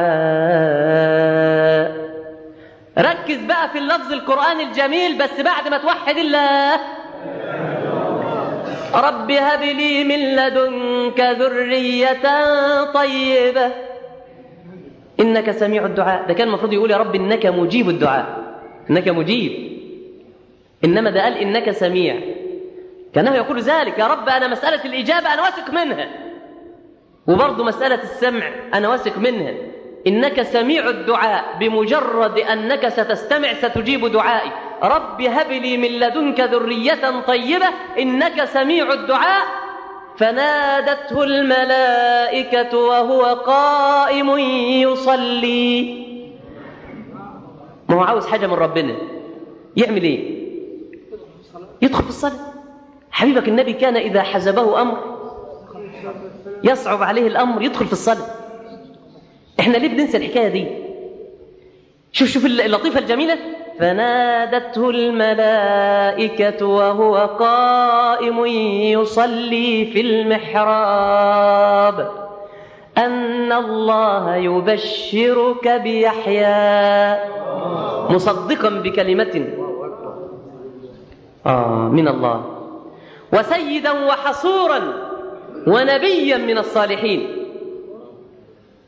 الدعاء ركز بقى في اللفظ القرآن الجميل بس بعد ما توحد الله رب هب لي من لدنك ذرية طيبة إنك سميع الدعاء ده كان المفروض يقول يا رب إنك مجيب الدعاء إنك مجيب إنما ده قال إنك سميع كانه يقول ذلك يا رب أنا مسألة الإجابة أنا واثق منها وبرضه مسألة السمع أنا واثق منها إنك سميع الدعاء بمجرد أنك ستستمع ستجيب دعائي رب هب لي من لدنك ذرية طيبة إنك سميع الدعاء فنادته الملائكة وهو قائم يصلي ما هو عاوز حاجة من ربنا يعمل إيه يدخل في الصلاة حبيبك النبي كان إذا حزبه أمر يصعب عليه الأمر يدخل في الصلاة احنا ليه بننسى الحكاية دي شوف شوف اللطيفة الجميلة فنادته الملائكة وهو قائم يصلي في المحراب أن الله يبشرك بيحيى مصدقا بكلمة آه من الله وسيدا وحصورا ونبيا من الصالحين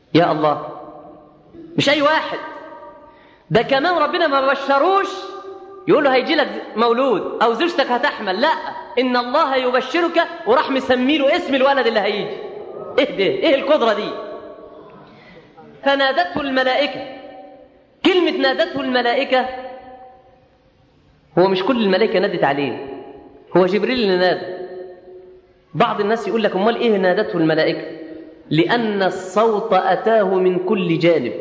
يا الله مش أي واحد ده كمان ربنا ما بشروش يقول له هيجي لك مولود أو زوجتك هتحمل لا إن الله يبشرك وراح مسمي له اسم الولد اللي هيجي إيه ده إيه القدرة دي فنادته الملائكة كلمة نادته الملائكة هو مش كل الملائكة نادت عليه هو جبريل اللي نادى بعض الناس يقول لك امال ايه نادته الملائكه لان الصوت اتاه من كل جانب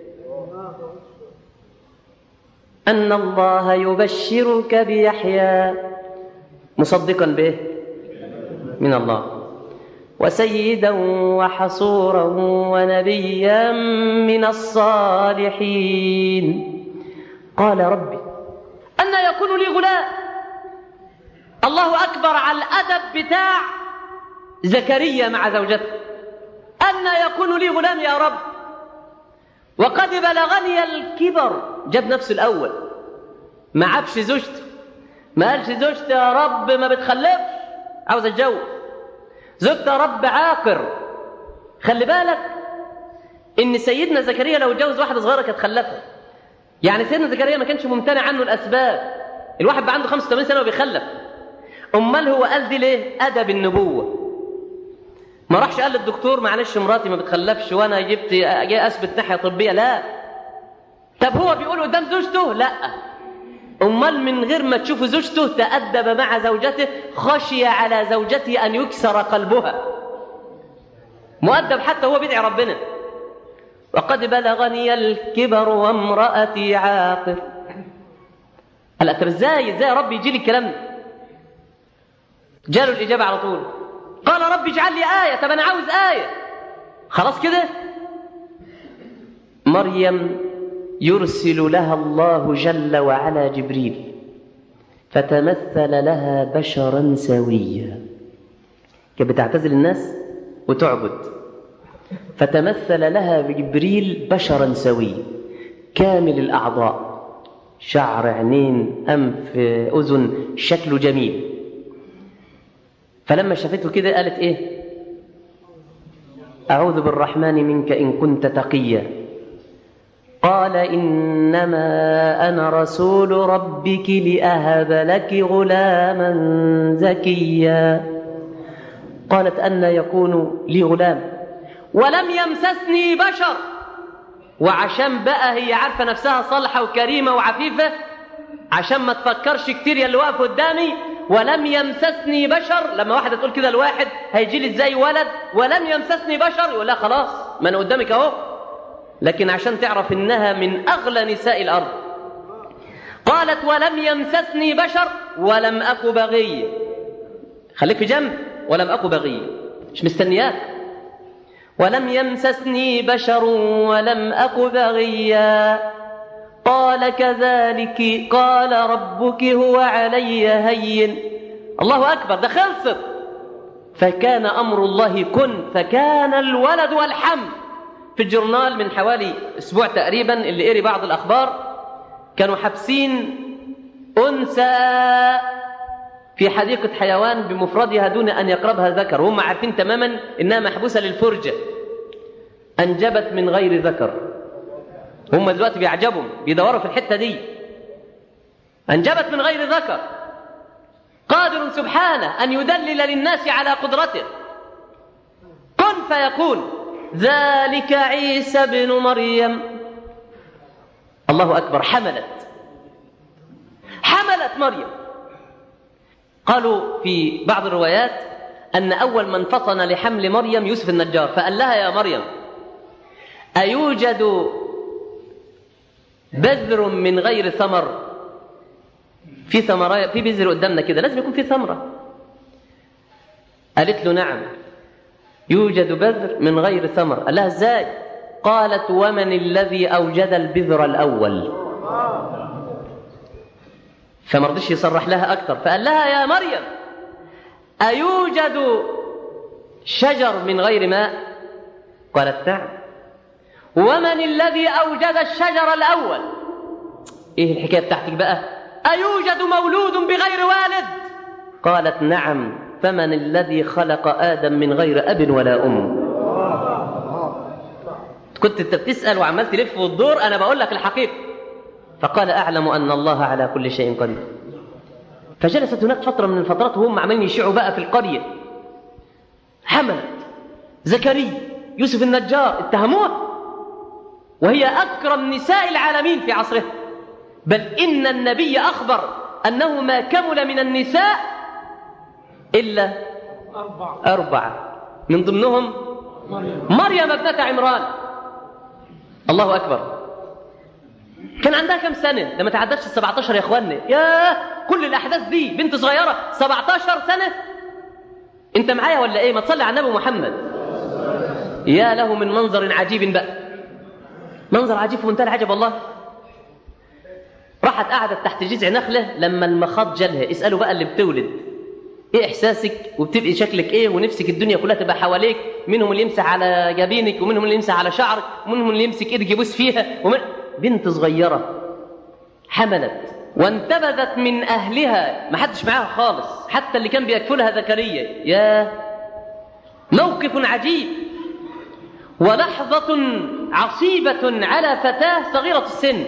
ان الله يبشرك بيحيى مصدقا به من الله وسيدا وحصورا ونبيا من الصالحين قال ربي أن يكون لي غلام الله أكبر على الأدب بتاع زكريا مع زوجته أن يكون لي غلام يا رب وقد بلغني الكبر جاب نفسه الأول ما عابش زوجته ما قالش زوجتي يا رب ما بتخلفش عاوز اتجوز زوجتي يا رب عاقر خلي بالك ان سيدنا زكريا لو اتجوز واحده صغيره كانت خلفها يعني سيدنا زكريا ما كانش ممتنع عنه الاسباب الواحد بقى عنده 85 سنه وبيخلف امال هو قال دي ليه ادب النبوه ما راحش قال للدكتور معلش مراتي ما بتخلفش وانا جبت جاي اثبت ناحيه طبيه لا طب هو بيقول قدام زوجته لا امال من غير ما تشوف زوجته تادب مع زوجته خشي على زوجته ان يكسر قلبها مؤدب حتى هو بيدعي ربنا وقد بلغني الكبر وامرأتي عاقر قال طب ازاي ازاي يا رب يجي لي الكلام ده جاله الإجابة على طول قال رب اجعل لي آية طب أنا عاوز آية خلاص كده مريم يرسل لها الله جل وعلا جبريل فتمثل لها بشرا سويا كانت بتعتزل الناس وتعبد فتمثل لها جبريل بشرا سويا كامل الأعضاء شعر عينين أنف أذن شكله جميل فلما شافته كده قالت إيه أعوذ بالرحمن منك إن كنت تقيا قال إنما أنا رسول ربك لأهب لك غلاما زكيا قالت أن يكون لي غلام ولم يمسسني بشر وعشان بقى هي عارفة نفسها صالحة وكريمة وعفيفة عشان ما تفكرش كتير يا اللي واقف قدامي ولم يمسسني بشر لما واحدة تقول كده لواحد هيجي لي ازاي ولد ولم يمسسني بشر يقول لا خلاص ما انا قدامك اهو لكن عشان تعرف انها من اغلى نساء الارض قالت ولم يمسسني بشر ولم اك بغيا خليك في جنب ولم اك بغيا مش مستنياك ولم يمسسني بشر ولم اك بغيا قال كذلك قال ربك هو علي هين الله اكبر ده خلصت فكان امر الله كن فكان الولد والحمل في الجورنال من حوالي اسبوع تقريبا اللي قري بعض الاخبار كانوا حابسين انثى في حديقه حيوان بمفردها دون ان يقربها ذكر وهم عارفين تماما انها محبوسه للفرجه انجبت من غير ذكر هم دلوقتي بيعجبهم بيدوروا في الحته دي انجبت من غير ذكر قادر سبحانه ان يدلل للناس على قدرته كن فيكون ذلك عيسى ابن مريم الله أكبر حملت حملت مريم قالوا في بعض الروايات أن أول من فطن لحمل مريم يوسف النجار فقال لها يا مريم أيوجد بذر من غير ثمر في ثمرة في بذر قدامنا كده لازم يكون في ثمرة قالت له نعم يوجد بذر من غير ثمر قال لها ازاي قالت ومن الذي اوجد البذر الاول فما رضيش يصرح لها اكثر فقال لها يا مريم ايوجد شجر من غير ماء قالت نعم ومن الذي اوجد الشجر الاول ايه الحكايه بتاعتك بقى ايوجد مولود بغير والد قالت نعم فمن الذي خلق آدم من غير أب ولا أم كنت انت بتسال وعمال تلف وتدور انا بقول لك الحقيقه فقال اعلم ان الله على كل شيء قدير فجلست هناك فتره من الفترات وهم عمالين يشيعوا بقى في القريه حملت زكريا يوسف النجار اتهموها وهي اكرم نساء العالمين في عصرها بل ان النبي اخبر انه ما كمل من النساء الا أربعة اربعه من ضمنهم مريم مريم ابنة عمران الله أكبر كان عندها كم سنة لما تعدتش ال 17 يا اخواني يا كل الأحداث دي بنت صغيرة 17 سنة أنت معايا ولا إيه ما تصلي على النبي محمد يا له من منظر عجيب بقى منظر عجيب في منتهى العجب والله راحت قعدت تحت جذع نخلة لما المخاض جالها اسألوا بقى اللي بتولد ايه احساسك وبتبقي شكلك ايه ونفسك الدنيا كلها تبقى حواليك منهم اللي يمسح على جبينك ومنهم اللي يمسح على شعرك ومنهم اللي يمسك ايدك يبوس فيها ومن... بنت صغيره حملت وانتبذت من اهلها ما حدش معاها خالص حتى اللي كان بيكفلها زكريا يا موقف عجيب ولحظه عصيبه على فتاه صغيره السن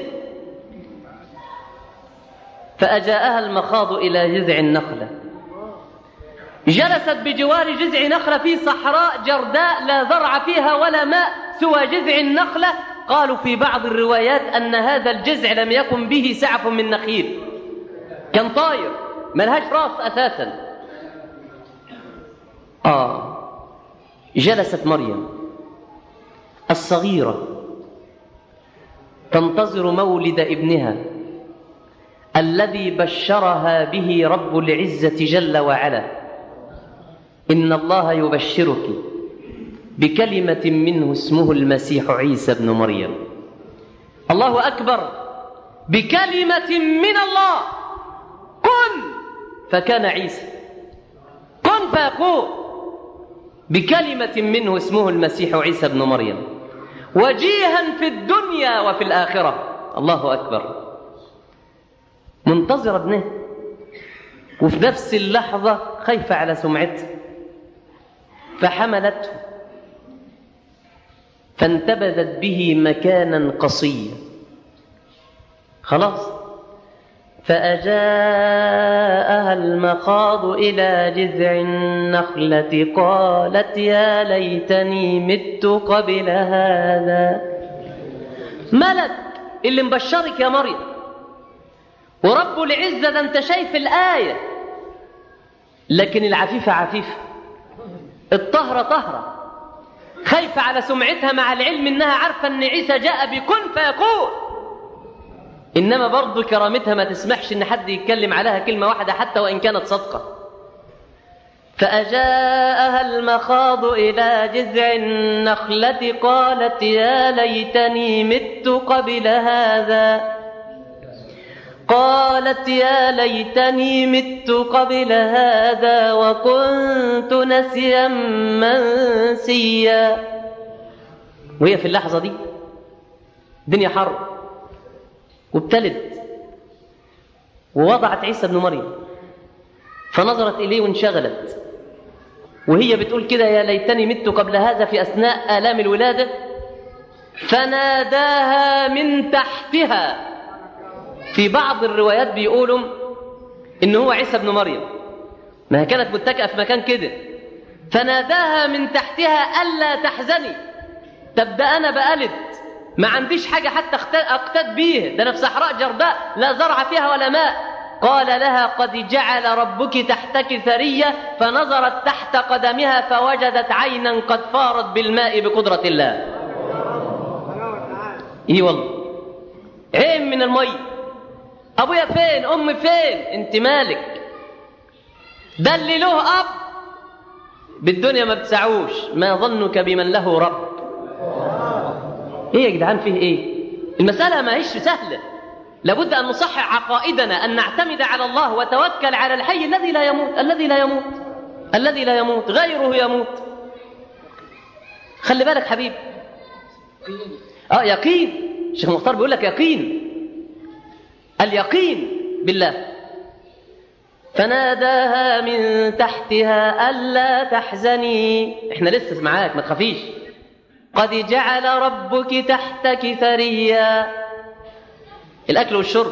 فاجاءها المخاض الى جذع النخله جلست بجوار جذع نخلة في صحراء جرداء لا زرع فيها ولا ماء سوى جذع النخلة قالوا في بعض الروايات أن هذا الجذع لم يكن به سعف من نخيل كان طاير ملهاش راس أساسا آه جلست مريم الصغيرة تنتظر مولد ابنها الذي بشرها به رب العزة جل وعلا إن الله يبشرك بكلمة منه اسمه المسيح عيسى ابن مريم الله أكبر بكلمة من الله كن فكان عيسى كن فيكون بكلمة منه اسمه المسيح عيسى ابن مريم وجيها في الدنيا وفي الآخرة الله أكبر منتظر ابنه وفي نفس اللحظة خايفة على سمعته فحملته فانتبذت به مكانا قصيا خلاص فأجاءها المخاض إلى جذع النخلة قالت يا ليتني مت قبل هذا ملك اللي مبشرك يا مريم ورب العزة ده انت شايف الآية لكن العفيفة عفيفة الطهرة طهرة خايفة على سمعتها مع العلم انها عارفة ان عيسى جاء بكن فيكون انما برضه كرامتها ما تسمحش ان حد يتكلم عليها كلمة واحدة حتى وان كانت صدقة فأجاءها المخاض إلى جذع النخلة قالت يا ليتني مت قبل هذا قالت يا ليتني مت قبل هذا وكنت نسيا منسيا وهي في اللحظة دي دنيا حر وابتلت ووضعت عيسى ابن مريم فنظرت إليه وانشغلت وهي بتقول كده يا ليتني مت قبل هذا في أثناء آلام الولادة فناداها من تحتها في بعض الروايات بيقولوا إن هو عيسى ابن مريم ما هي كانت متكئة في مكان كده فناداها من تحتها ألا تحزني طب ده أنا بقلد ما عنديش حاجة حتى أقتد بيه ده أنا في صحراء جرداء لا زرع فيها ولا ماء قال لها قد جعل ربك تحتك ثرية فنظرت تحت قدمها فوجدت عينا قد فارت بالماء بقدرة الله ايه والله عين من المية ابويا فين امي فين انت مالك ده اللي له اب بالدنيا ما بتسعوش ما ظنك بمن له رب ايه يا جدعان فيه ايه المسألة ما هيش سهلة لابد أن نصحح عقائدنا أن نعتمد على الله وتوكل على الحي الذي لا يموت الذي لا يموت الذي لا يموت غيره يموت خلي بالك حبيب اه يقين الشيخ مختار بيقول لك يقين اليقين بالله فناداها من تحتها ألا تحزني احنا لسه معاك ما تخافيش قد جعل ربك تحتك ثريا الأكل والشرب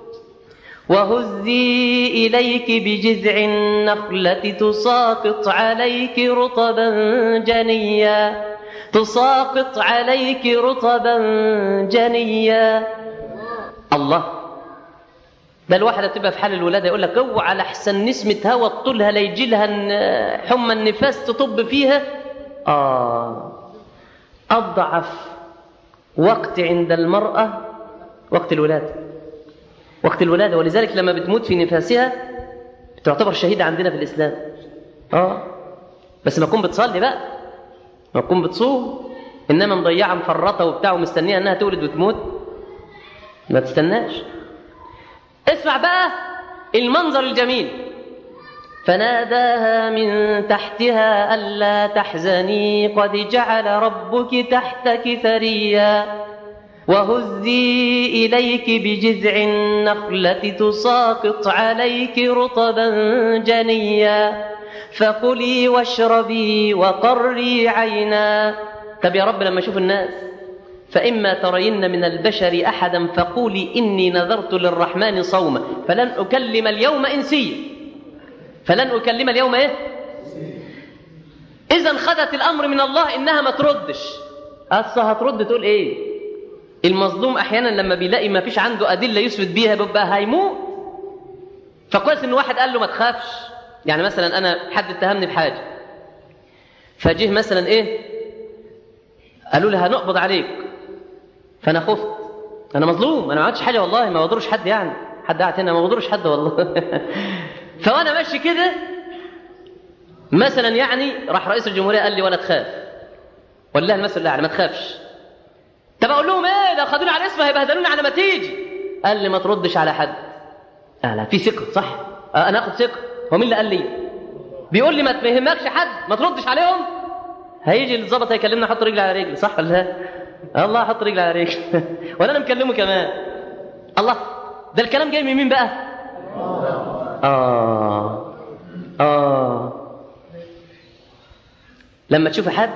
وهزي إليك بجذع النخلة تساقط عليك رطبا جنيا تساقط عليك رطبا جنيا الله ده الواحدة بتبقى في حال الولادة يقول لك اوعى لحسن نسمة هوا تطولها ليجي لها حمى النفاس تطب فيها آه أضعف وقت عند المرأة وقت الولادة وقت الولادة ولذلك لما بتموت في نفاسها تعتبر شهيدة عندنا في الإسلام آه بس ما تكون بتصلي بقى ما تكون بتصوم إنما مضيعة مفرطة وبتاع ومستنية إنها تولد وتموت ما تستناش اسمع بقى المنظر الجميل فناداها من تحتها ألا تحزني قد جعل ربك تحتك ثريا وهزي إليك بجذع النخلة تساقط عليك رطبا جنيا فكلي واشربي وقري عينا طب يا رب لما أشوف الناس فإما ترين من البشر أحدا فقولي إني نذرت للرحمن صوما فلن أكلم اليوم إنسيا فلن أكلم اليوم إيه إذا خدت الأمر من الله إنها ما تردش أصلا هترد تقول إيه المظلوم أحيانا لما بيلاقي ما فيش عنده أدلة يثبت بيها بيبقى هيموت فكويس إن واحد قال له ما تخافش يعني مثلا أنا حد اتهمني بحاجة فجه مثلا إيه قالوا لي هنقبض عليك فأنا خفت أنا مظلوم أنا ما عملتش حاجة والله ما بضرش حد يعني حد قاعد هنا ما بضرش حد والله فوانا ماشي كده مثلا يعني راح رئيس الجمهوريه قال لي ولا تخاف والله المثل الاعلى ما تخافش طب اقول لهم ايه لو خدوني على اسمه هيبهدلوني على ما تيجي قال لي ما تردش على حد لا لا في ثقه صح آه انا اخد ثقه هو مين اللي قال لي بيقول لي ما تفهمكش حد ما تردش عليهم هيجي الظابط هيكلمنا حط رجلي على رجلي صح ولا لا الله حط رجلي على رجلي ولا انا مكلمه كمان الله ده الكلام جاي من مين بقى آه آه لما تشوف حد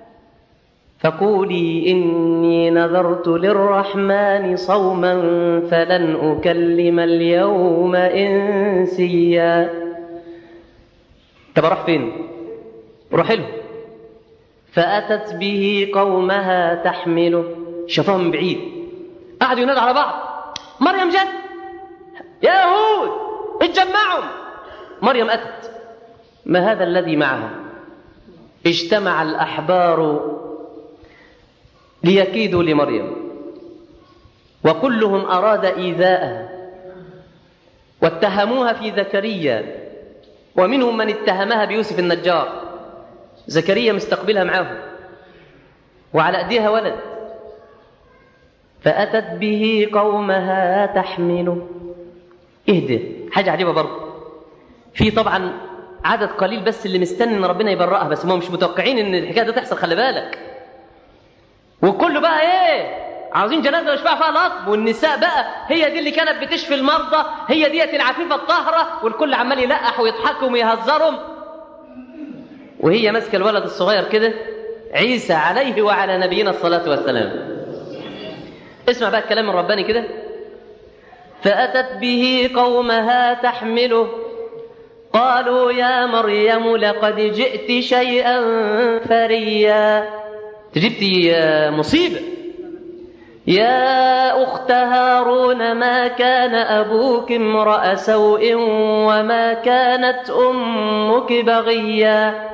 فقولي إني نذرت للرحمن صوما فلن أكلم اليوم إنسيا طب أروح فين؟ روح له فأتت به قومها تحمله شافوها من بعيد قعدوا ينادوا على بعض مريم جت يا يهود اتجمعوا مريم أتت ما هذا الذي معها اجتمع الأحبار ليكيدوا لمريم وكلهم أراد إيذاءها واتهموها في زكريا ومنهم من اتهمها بيوسف النجار زكريا مستقبلها معه وعلى أيديها ولد فأتت به قومها تحمله اهدى حاجة عجيبة برضه في طبعا عدد قليل بس اللي مستني ان ربنا يبرأها بس هم مش متوقعين ان الحكايه دي تحصل خلي بالك وكله بقى ايه عاوزين جنازه يشفع فيها الأطب والنساء بقى هي دي اللي كانت بتشفي المرضى هي ديت العفيفه الطاهره والكل عمال يلقح ويضحكوا ويهزرهم وهي ماسكه الولد الصغير كده عيسى عليه وعلى نبينا الصلاه والسلام اسمع بقى الكلام الرباني كده فأتت به قومها تحمله قالوا يا مريم لقد جئت شيئا فريا جبت مصيبة يا أخت هارون ما كان أبوك امرأ سوء وما كانت أمك بغيا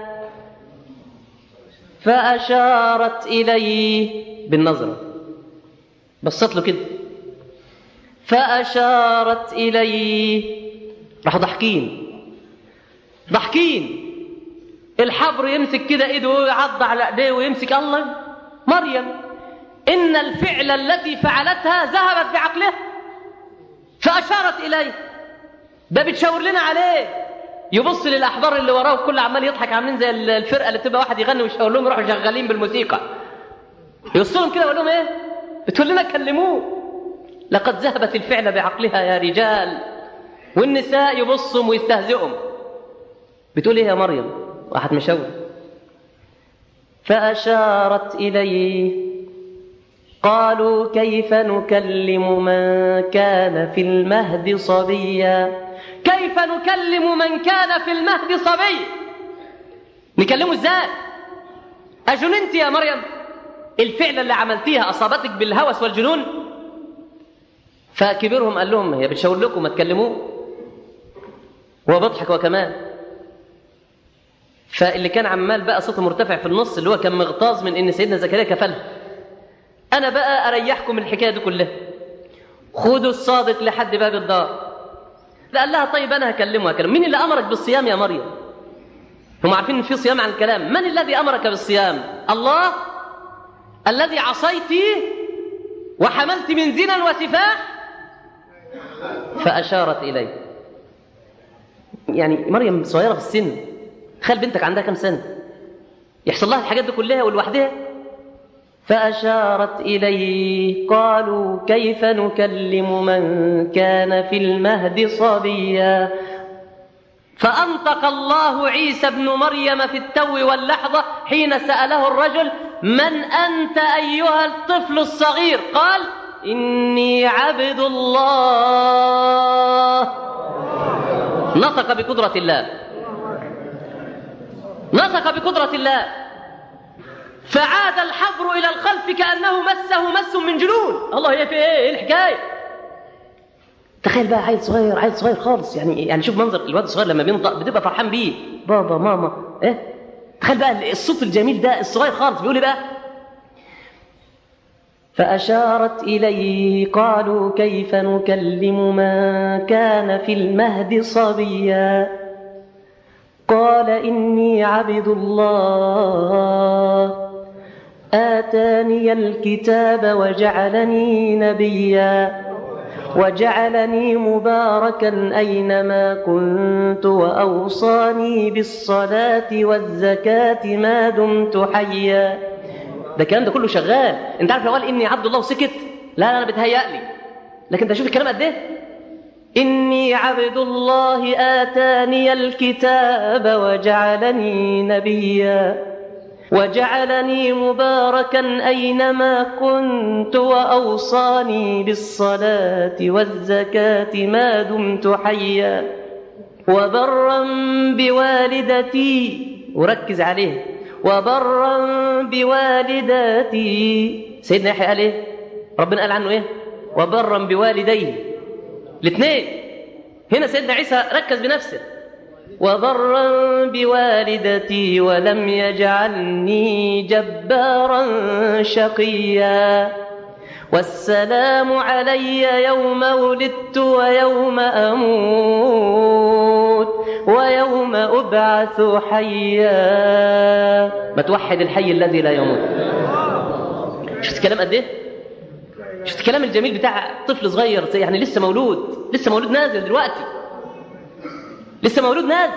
فأشارت إليه بالنظرة بصت له كده فأشارت إليه راحوا ضحكين ضحكين الحبر يمسك كده ايده ويعض على ايديه ويمسك الله مريم ان الفعل التي فعلتها ذهبت بعقلها فاشارت اليه ده بتشاور لنا عليه يبص للاحبار اللي وراه وكل عمال يضحك عاملين زي الفرقه اللي بتبقى واحد يغني ويشاور لهم يروحوا شغالين بالموسيقى يبص لهم كده ويقول لهم ايه بتقول لنا كلموه لقد ذهبت الفعل بعقلها يا رجال والنساء يبصوا ويستهزئوا بتقول ايه يا مريم راحت مشاور فأشارت إليه قالوا كيف نكلم من كان في المهد صبيا كيف نكلم من كان في المهد صبيا نكلمه ازاي أجننت يا مريم الفعل اللي عملتيها أصابتك بالهوس والجنون فكبيرهم قال لهم هي بتشاور لكم ما تكلموه هو بيضحك هو كمان فاللي كان عمال بقى صوته مرتفع في النص اللي هو كان مغتاظ من ان سيدنا زكريا كفلها انا بقى اريحكم من الحكايه دي كلها خدوا الصادق لحد باب الدار قال لها طيب انا هكلمه هكلمه مين اللي امرك بالصيام يا مريم هم عارفين ان في صيام عن الكلام من الذي امرك بالصيام الله الذي عصيت وحملت من زنا وسفاح فاشارت اليه يعني مريم صغيره في السن تخيل بنتك عندها كم سنه يحصل لها الحاجات دي كلها ولوحدها فأشارت إليه قالوا كيف نكلم من كان في المهد صبيا فأنطق الله عيسى ابن مريم في التو واللحظة حين سأله الرجل من أنت أيها الطفل الصغير قال إني عبد الله نطق بقدرة الله نطق بقدرة الله فعاد الحبر إلى الخلف كأنه مسه مس من جنون الله هي في إيه إيه الحكاية تخيل بقى عيل صغير عيل صغير خالص يعني يعني شوف منظر الواد الصغير لما بينطق بتبقى فرحان بيه بابا ماما ايه تخيل بقى الصوت الجميل ده الصغير خالص بيقول ايه بقى فأشارت إليه قالوا كيف نكلم من كان في المهد صبيا قال إني عبد الله آتاني الكتاب وجعلني نبيا وجعلني مباركا أينما كنت وأوصاني بالصلاة والزكاة ما دمت حيا ده الكلام ده كله شغال انت عارف لو قال اني عبد الله وسكت لا لا انا بتهيألي لكن ده شوف الكلام قد ايه إني عبد الله آتاني الكتاب وجعلني نبيا وجعلني مباركا أينما كنت وأوصاني بالصلاة والزكاة ما دمت حيا وبرا بوالدتي وركز عليه وبرا بوالدتي سيدنا يحيى قال ايه ربنا قال عنه ايه وبرا بوالديه الاثنين هنا سيدنا عيسى ركز بنفسه وبرا بوالدتي ولم يجعلني جبارا شقيا والسلام علي يوم ولدت ويوم اموت ويوم ابعث حيا ما توحد الحي الذي لا يموت شفت الكلام قد ايه شفت الكلام الجميل بتاع طفل صغير يعني لسه مولود لسه مولود نازل دلوقتي لسه مولود نازل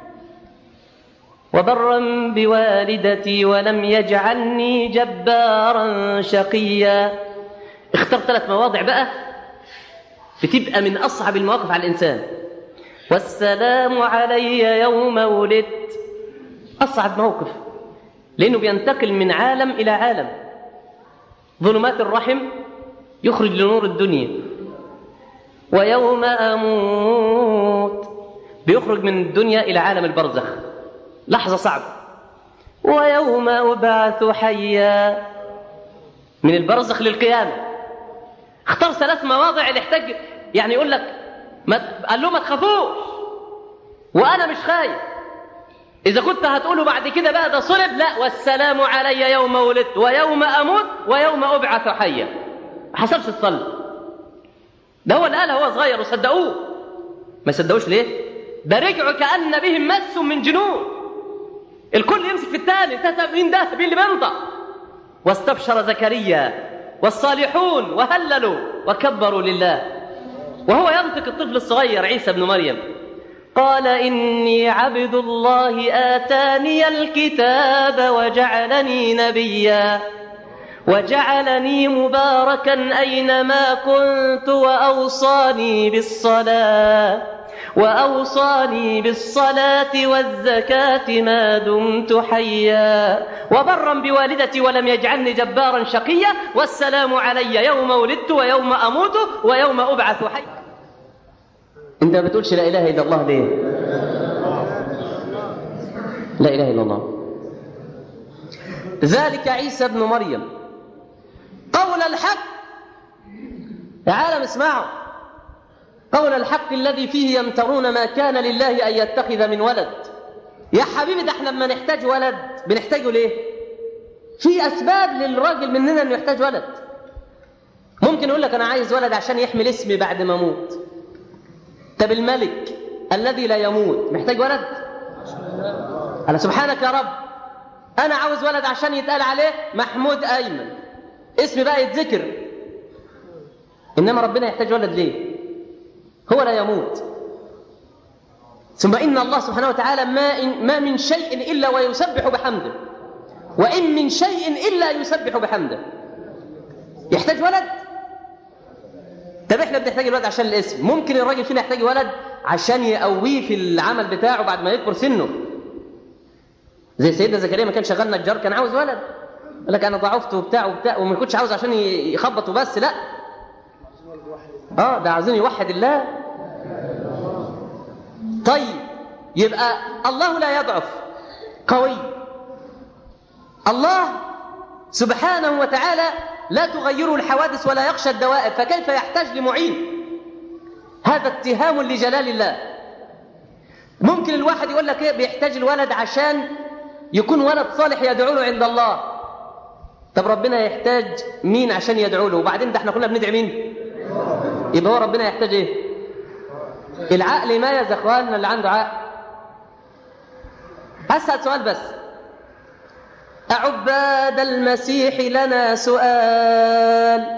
وبرا بوالدتي ولم يجعلني جبارا شقيا اختار ثلاث مواضع بقى بتبقى من اصعب المواقف على الانسان والسلام علي يوم ولدت اصعب موقف لانه بينتقل من عالم الى عالم ظلمات الرحم يخرج لنور الدنيا ويوم اموت بيخرج من الدنيا إلى عالم البرزخ لحظة صعبة ويوم أبعث حيا من البرزخ للقيامة اختار ثلاث مواضع اللي يحتاج يعني يقول لك ما قال له ما تخافوش وأنا مش خايف إذا كنت هتقوله بعد كده بقى ده صلب لا والسلام علي يوم ولدت ويوم أموت ويوم أبعث حيا ما حصلش الصلب ده هو اللي قالها هو صغير وصدقوه ما صدقوش ليه؟ ده رجعوا كأن بهم مس من جنون الكل يمسك في الثاني انت مين ده مين اللي بينطق واستبشر زكريا والصالحون وهللوا وكبروا لله وهو ينطق الطفل الصغير عيسى بن مريم قال إني عبد الله آتاني الكتاب وجعلني نبيا وجعلني مباركا أينما كنت وأوصاني بالصلاة وأوصاني بالصلاة والزكاة ما دمت حيا وبرا بوالدتي ولم يجعلني جبارا شقيا والسلام علي يوم ولدت ويوم أموت ويوم أبعث حيا أنت ما بتقولش لا إله إلا الله ليه لا إله إلا الله ذلك عيسى ابن مريم قول الحق يا عالم اسمعوا قول الحق الذي فيه يمترون ما كان لله أن يتخذ من ولد يا حبيبي ده احنا لما نحتاج ولد بنحتاجه ليه في أسباب للراجل مننا أنه يحتاج ولد ممكن يقول لك أنا عايز ولد عشان يحمل اسمي بعد ما أموت طب الملك الذي لا يموت محتاج ولد أنا سبحانك يا رب أنا عاوز ولد عشان يتقال عليه محمود أيمن اسمي بقى يتذكر إنما ربنا يحتاج ولد ليه هو لا يموت ثم إن الله سبحانه وتعالى ما, إن ما من شيء إلا ويسبح بحمده وإن من شيء إلا يسبح بحمده يحتاج ولد طب احنا بنحتاج الولد عشان الاسم ممكن الراجل فينا يحتاج ولد عشان يقويه في العمل بتاعه بعد ما يكبر سنه زي سيدنا زكريا ما كان شغال نجار كان عاوز ولد قال لك انا ضعفت وبتاع وبتاع وما كنتش عاوز عشان يخبط وبس لا اه ده عاوزين يوحد الله طيب يبقى الله لا يضعف قوي الله سبحانه وتعالى لا تغيره الحوادث ولا يخشى الدوائر فكيف يحتاج لمعين هذا اتهام لجلال الله ممكن الواحد يقول لك ايه بيحتاج الولد عشان يكون ولد صالح يدعو له عند الله طب ربنا يحتاج مين عشان يدعو له وبعدين ده احنا كلنا بندعي مين يبقى هو ربنا يحتاج ايه العقل يميز يا اخواننا اللي عنده عقل اسال سؤال بس أعباد المسيح لنا سؤال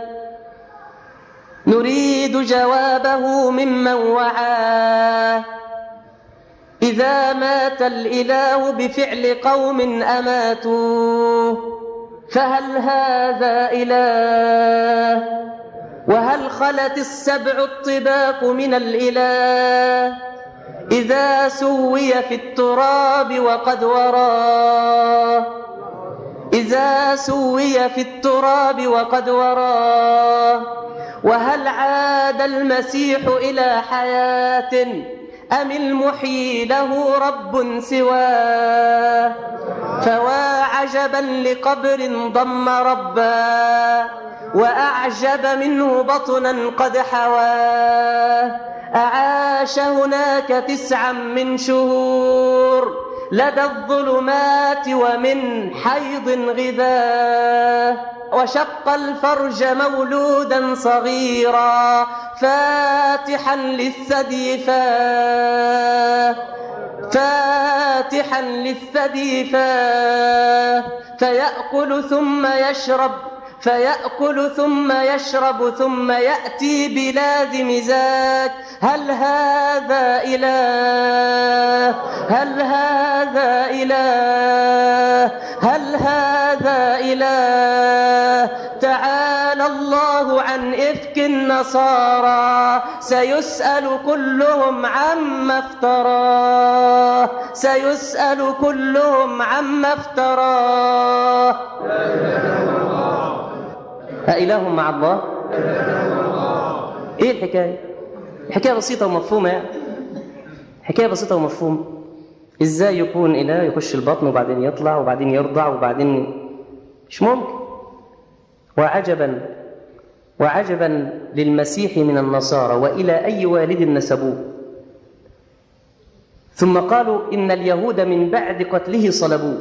نريد جوابه ممن وعاه إذا مات الإله بفعل قوم أماتوه فهل هذا إله وهل خلت السبع الطباق من الإله إذا سوي في التراب وقد وراه إذا سوي في التراب وقد وراه وهل عاد المسيح إلى حياة أم المحيي له رب سواه فوا عجبا لقبر ضم ربا وأعجب منه بطنا قد حواه أعاش هناك تسعا من شهور لدى الظلمات ومن حيض غذاه وشق الفرج مولودا صغيرا فاتحا للثدي فاه فاتحا للثدي فاه فيأكل ثم يشرب فيأكل ثم يشرب ثم يأتي بلازم ذاك هل هذا إله هل هذا إله هل هذا إله تعالى الله عن إفك النصارى سيسأل كلهم عما افتراه سيسأل كلهم عما افتراه أإله مع الله إيه الحكاية حكاية بسيطة ومفهومة يعني حكاية بسيطة ومفهومة إزاي يكون إله يخش البطن وبعدين يطلع وبعدين يرضع وبعدين مش ممكن وعجبا وعجبا للمسيح من النصارى وإلى أي والد نسبوه ثم قالوا إن اليهود من بعد قتله صلبوه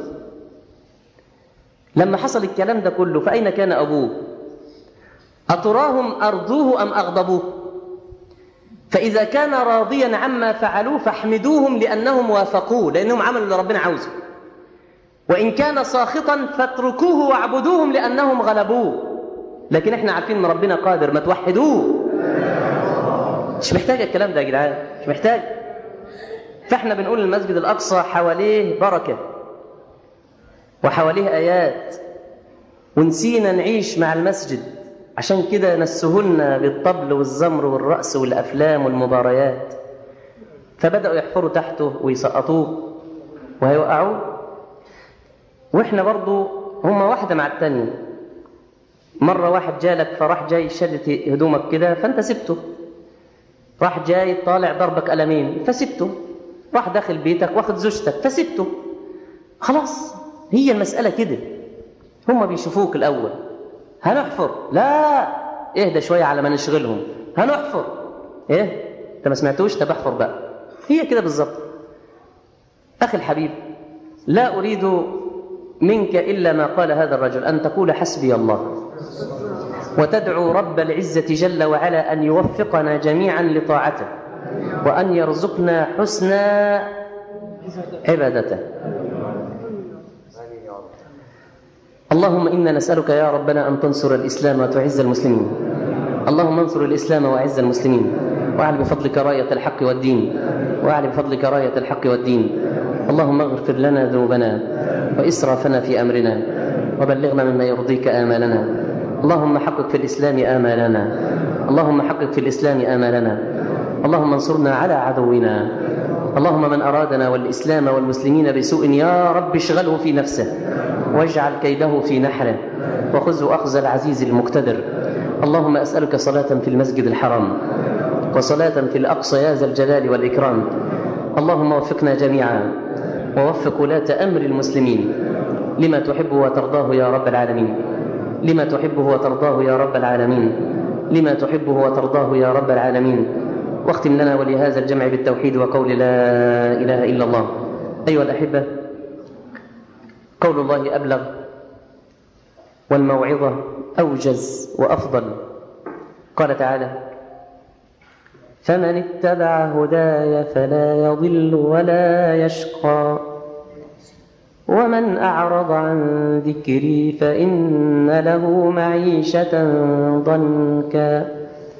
لما حصل الكلام ده كله فأين كان أبوه أتراهم أرضوه أم أغضبوه فإذا كان راضيا عما فعلوه فاحمدوهم لأنهم وافقوه لأنهم عملوا اللي ربنا عاوزه وإن كان ساخطا فاتركوه واعبدوهم لأنهم غلبوه لكن احنا عارفين ان ربنا قادر ما توحدوه مش محتاج الكلام ده يا جدعان مش محتاج فاحنا بنقول المسجد الأقصى حواليه بركة وحواليه آيات ونسينا نعيش مع المسجد عشان كده نسهلنا بالطبل والزمر والرأس والأفلام والمباريات فبدأوا يحفروا تحته ويسقطوه وهيوقعوه واحنا برضو هما واحدة مع التانية مرة واحد جالك فراح جاي شدت هدومك كده فانت سبته راح جاي طالع ضربك قلمين فسبته راح داخل بيتك واخد زوجتك فسبته خلاص هي المسألة كده هما بيشوفوك الأول هنحفر لا اهدى شوية على ما نشغلهم هنحفر ايه انت ما سمعتوش طب احفر بقى هي كده بالظبط أخي الحبيب لا أريد منك إلا ما قال هذا الرجل أن تقول حسبي الله وتدعو رب العزة جل وعلا أن يوفقنا جميعا لطاعته وأن يرزقنا حسن عبادته اللهم إنا نسألك يا ربنا أن تنصر الإسلام وتعز المسلمين اللهم انصر الإسلام وأعز المسلمين واعل بفضلك راية الحق والدين واعل بفضلك راية الحق والدين اللهم اغفر لنا ذنوبنا وإسرافنا في أمرنا وبلغنا مما يرضيك آمالنا اللهم حقق في الإسلام آمالنا اللهم حقق في الإسلام آمالنا اللهم انصرنا على عدونا اللهم من أرادنا والإسلام والمسلمين بسوء يا رب اشغله في نفسه واجعل كيده في نحره وخذه أخذ العزيز المقتدر اللهم أسألك صلاة في المسجد الحرام وصلاة في الأقصى يا ذا الجلال والإكرام اللهم وفقنا جميعا ووفق ولاة أمر المسلمين لما تحبه وترضاه يا رب العالمين لما تحبه وترضاه يا رب العالمين لما تحبه وترضاه يا رب العالمين واختم لنا ولهذا الجمع بالتوحيد وقول لا إله إلا الله أيها الأحبة قول الله أبلغ والموعظة أوجز وأفضل قال تعالى فمن اتبع هداي فلا يضل ولا يشقى ومن أعرض عن ذكري فإن له معيشة ضنكا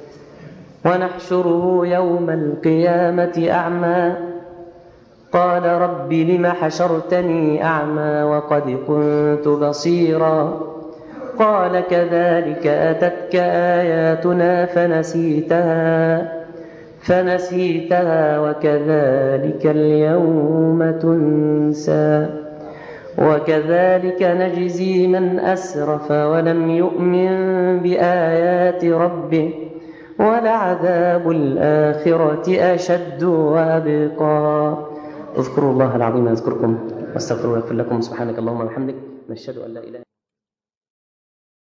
ونحشره يوم القيامة أعمى قال رب لم حشرتني أعمى وقد كنت بصيرا قال كذلك أتتك آياتنا فنسيتها فنسيتها وكذلك اليوم تنسى وكذلك نجزي من أسرف ولم يؤمن بآيات ربه ولعذاب الآخرة أشد وأبقى اذكروا الله العظيم يذكركم واستغفروا يغفر لكم سبحانك اللهم وبحمدك نشهد أن لا إله